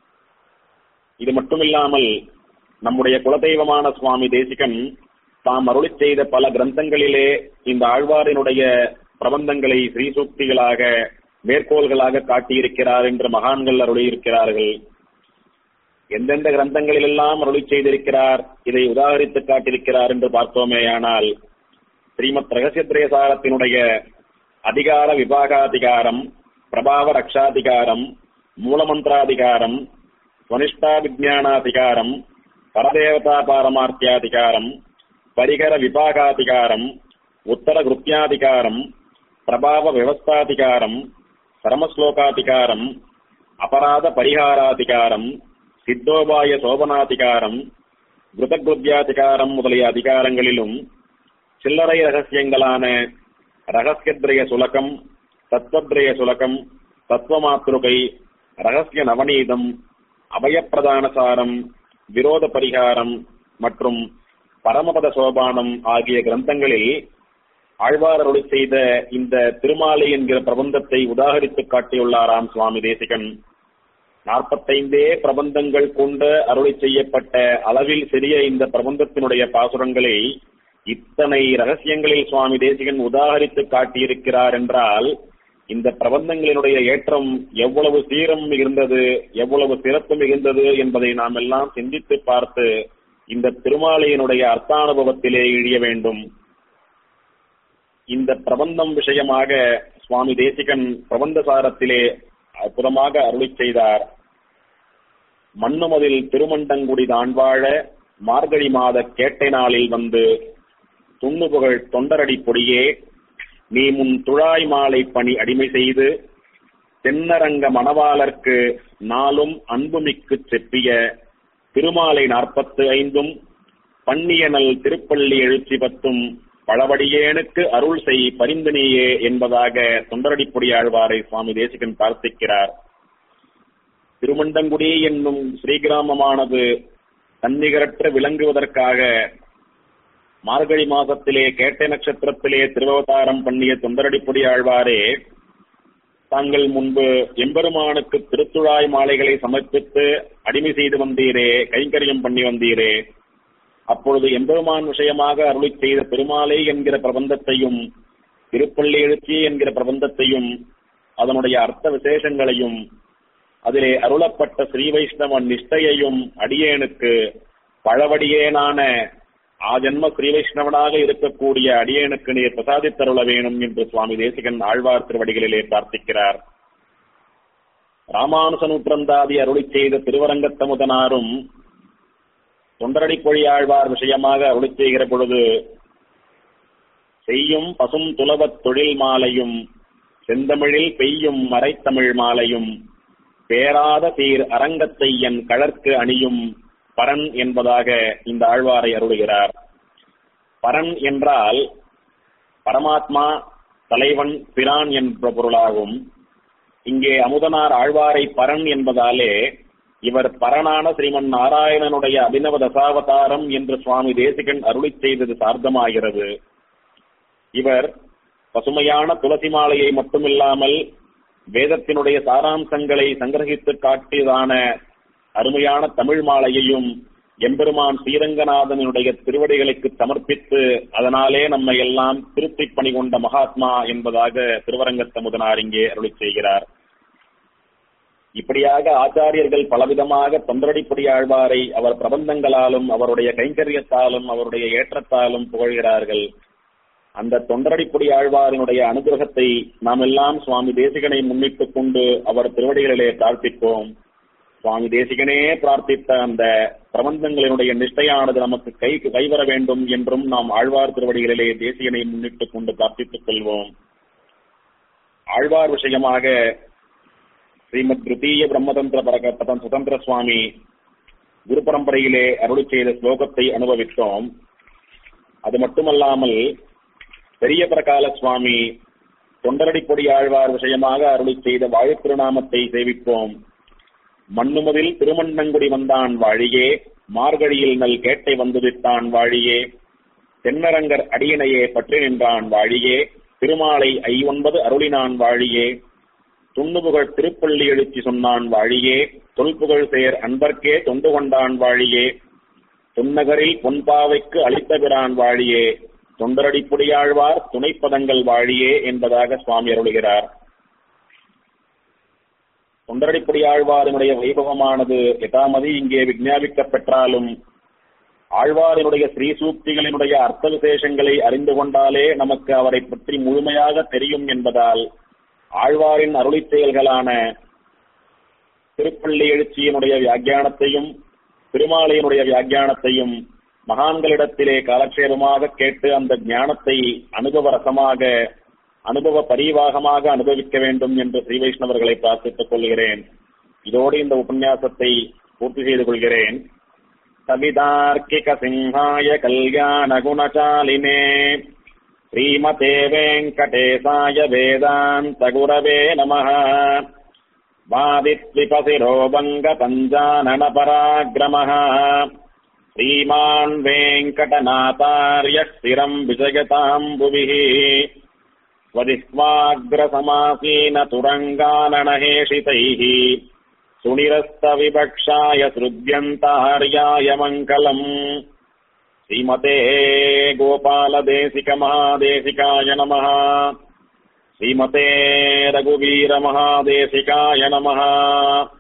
இது மட்டுமில்லாமல் நம்முடைய குலதெய்வமான சுவாமி தேசிகன் தாம் அருளி செய்த பல கிரந்தங்களிலே இந்த ஆழ்வாரினுடைய பிரபந்தங்களை ஸ்ரீசூக்திகளாக மேற்கோள்களாக காட்டியிருக்கிறார் என்று மகான்கள் அருளியிருக்கிறார்கள் எந்தெந்த கிரந்தங்களிலெல்லாம் அருளி செய்திருக்கிறார் இதை உதாகரித்து காட்டியிருக்கிறார் என்று பார்த்தோமேயானால் ஸ்ரீமத் ரகசியத்ரேசாரத்தினுடைய அதிகார விபாகாதிகாரம் பிரபாவ ரக்ஷாதிகாரம் மூலமந்திராதிகாரம் ஸ்வனிஷ்டா விஜயானாதிகாரம் பரதேவதா பாரமார்த்தியாதிகாரம் பரிகர விபாகாதிகாரம் உத்தர கிருத்தியாதிகாரம் பிரபாவ விவஸ்தாதிகாரம் சரமஸ்லோகாதிகாரம் அபராத பரிகாராதிகாரம் சித்தோபாய சோபனாதிகாரம் கிருதகிருத்தியாதிகாரம் முதலிய அதிகாரங்களிலும் சில்லறை ரகசியங்களான ரகசியத்ரய சுலகம் தத்வத்ரய சுலகம் தத்துவமாத்ருகை ரகசிய நவநீதம் அபயப்பிரதானசாரம் விரோத பரிகாரம் மற்றும் பரமபத சோபானம் ஆகிய கிரந்தங்களில் ஆழ்வார் அருளி செய்த இந்த திருமாலை என்கிற பிரபந்தத்தை உதாகரித்து காட்டியுள்ளாராம் சுவாமி தேசிகன் நாற்பத்தைந்தே பிரபந்தங்கள் கொண்டு அருளி செய்யப்பட்ட அளவில் சிறிய இந்த பிரபந்தத்தினுடைய பாசுரங்களை இத்தனை ரகசியங்களில் சுவாமி தேசிகன் உதாகரித்து காட்டியிருக்கிறார் என்றால் இந்த பிரபந்தங்களினுடைய ஏற்றம் எவ்வளவு சீரம் மிகுந்தது எவ்வளவு சிறப்பு மிகுந்தது என்பதை நாம் எல்லாம் சிந்தித்து பார்த்து இந்த திருமாலையினுடைய அர்த்தானுபவத்திலே இழிய வேண்டும் இந்த பிரபந்தம் விஷயமாக சுவாமி தேசிகன் பிரபந்த சாரத்திலே அற்புதமாக அருளி செய்தார் மண்ணுமதில் திருமண்டங்குடி தான்வாழ மார்கழி மாத கேட்டை நாளில் வந்து துண்ணுபுகழ் தொண்டரடி பொடியே நீ முன் துழாய் மாலை பணி அடிமை செய்து தென்னரங்க மணவாளர்க்கு நாளும் அன்புமிக்கு செப்பிய திருமாலை நாற்பத்து ஐந்தும் பன்னியனல் திருப்பள்ளி எழுச்சி பத்தும் பழவடியேனுக்கு அருள் செய் பரிந்தனையே என்பதாக தொண்டரடிப்பொடி ஆழ்வாரை சுவாமி தேசிகன் பிரார்த்திக்கிறார் திருமண்டங்குடி என்னும் ஸ்ரீகிராமமானது தன்னிகரற்ற விளங்குவதற்காக மார்கழி மாசத்திலே கேட்டை நட்சத்திரத்திலே திருவவதாரம் பண்ணிய தொண்டரடிப்பொடி ஆழ்வாரே தாங்கள் முன்பு எம்பெருமானுக்கு திருத்துழாய் மாலைகளை சமர்ப்பித்து அடிமை செய்து வந்தீரே கைங்கரியம் பண்ணி வந்தீரே அப்பொழுது எம்பெருமான் விஷயமாக அருளி செய்த பெருமாளை என்கிற பிரபந்தத்தையும் திருப்பள்ளி எழுச்சி என்கிற பிரபந்தத்தையும் அதனுடைய அர்த்த விசேஷங்களையும் அதிலே அருளப்பட்ட ஸ்ரீ வைஷ்ணவ நிஷ்டையையும் அடியேனுக்கு பழவடியேனான ஆஜன்ம ஸ்ரீ வைஷ்ணவனாக இருக்கக்கூடிய அடியேனுக்கு நீர் பிரசாதித்தருள வேணும் என்று சுவாமி தேசிகன் ஆழ்வார் திருவடிகளிலே பிரார்த்திக்கிறார் ராமானுச நூற்றந்தாதி அருளி செய்த திருவரங்கத்தமுதனாரும் தொண்டரடிப்பொழி ஆழ்வார் விஷயமாக அருளி செய்கிற பொழுது செய்யும் பசும் துலவத் தொழில் மாலையும் செந்தமிழில் பெய்யும் மறைத்தமிழ் மாலையும் பேராத சீர் அரங்கத்தை என் கழற்கு அணியும் பரன் என்பதாக இந்த ஆழ்வாரை அருளுகிறார் பரன் என்றால் பரமாத்மா தலைவன் பிரான் என்ற பொருளாகும் இங்கே அமுதனார் ஆழ்வாரை பரன் என்பதாலே இவர் பரனான ஸ்ரீமன் நாராயணனுடைய அபினவ தசாவதாரம் என்று சுவாமி தேசிகன் அருளி செய்தது சார்த்தமாகிறது இவர் பசுமையான துளசி மாலையை மட்டுமில்லாமல் வேதத்தினுடைய சாராம்சங்களை சங்கிரகித்து காட்டியதான அருமையான தமிழ் மாலையையும் எம்பெருமான் ஸ்ரீரங்கநாதனுடைய திருவடிகளுக்கு சமர்ப்பித்து அதனாலே நம்மை எல்லாம் திருத்தி பணி கொண்ட மகாத்மா என்பதாக திருவரங்கத்தமுதனார் இங்கே அருளி செய்கிறார் இப்படியாக ஆச்சாரியர்கள் பலவிதமாக தொண்டரடிப்படி ஆழ்வாரை அவர் பிரபந்தங்களாலும் அவருடைய கைங்கரியத்தாலும் அவருடைய ஏற்றத்தாலும் புகழ்கிறார்கள் அந்த தொண்டரடிப்படி ஆழ்வாரினுடைய அனுகிரகத்தை நாம் எல்லாம் சுவாமி தேசிகனை முன்னிட்டுக் கொண்டு அவர் திருவடிகளிலே பிரார்த்திப்போம் சுவாமி தேசிகனே பிரார்த்தித்த அந்த பிரபந்தங்களினுடைய நிஷ்டையானது நமக்கு கை கைவர வேண்டும் என்றும் நாம் ஆழ்வார் திருவடிகளிலே தேசிகனை முன்னிட்டுக் கொண்டு பிரார்த்தித்துக் கொள்வோம் ஆழ்வார் விஷயமாக ஸ்ரீமத் திருத்தீய பிரம்மதந்திர பரகப்பதன் சுதந்திர சுவாமி குரு பரம்பரையிலே அருளி செய்த ஸ்லோகத்தை அனுபவித்தோம் அது மட்டுமல்லாமல் பெரிய பிரகால சுவாமி தொண்டரடிப்பொடி ஆழ்வார் விஷயமாக அருளி செய்த வாழு திருநாமத்தை சேவிப்போம் மண்ணுமதில் திருமண்ணங்குடி வந்தான் வாழியே மார்கழியில் நல் கேட்டை வந்துவிட்டான் வாழியே தென்னரங்கர் அடியினையே பற்றி நின்றான் வாழியே திருமாலை ஐயொன்பது அருளினான் வாழியே துண்ணுபுகழ் திருப்பள்ளி எழுச்சி சொன்னான் வாழியே தொல்புகழ் சேர் அன்பர்க்கே தொண்டு கொண்டான் வாழியே துன்னகரில் பொன்பாவைக்கு அளித்த பிரான் வாழியே தொண்டரடிப்புடியாழ்வார் துணைப்பதங்கள் வாழியே என்பதாக சுவாமி அருளுகிறார் தொண்டரடிப்புடியாழ்வாரினுடைய வைபவமானது யதாமதி இங்கே விஞ்ஞாபிக்கப் பெற்றாலும் ஆழ்வாரினுடைய ஸ்ரீசூக்திகளினுடைய அர்த்த விசேஷங்களை அறிந்து கொண்டாலே நமக்கு அவரை பற்றி முழுமையாக தெரியும் என்பதால் ஆழ்வாரின் அருளி செயல்களான திருப்பள்ளி எழுச்சியினுடைய வியாக்கியானத்தையும் திருமாலையினுடைய வியாக்கியானத்தையும் மகான்களிடத்திலே காலக்ஷேபமாக கேட்டு அந்த ஞானத்தை அனுபவ ரசமாக அனுபவ பரிவாகமாக அனுபவிக்க வேண்டும் என்று ஸ்ரீ வைஷ்ணவர்களை பிரார்த்தித்துக் கொள்கிறேன் இதோடு இந்த உபன்யாசத்தை பூர்த்தி செய்து கொள்கிறேன் கவிதார்க்கிக சிம்ஹாய கல்யாண குணசாலினே ஸ்ரீமதே வெங்கடேசாய வேதாந்த குரவே நமः வாதித்விபசிரோ வங்க பஞ்சானன பராக்கிரமः श्रीमान् वेङ्कटनाथार्य स्थिरम् विजयताम् भुविः स्वदिह्वाग्रसमासीन तुरङ्गाननहेषितैः सुनिरस्तविवक्षाय सृज्यन्तार्याय मङ्गलम् श्रीमते गोपालदेशिकमहादेशिकाय नमः श्रीमते रघुवीरमहादेशिकाय नमः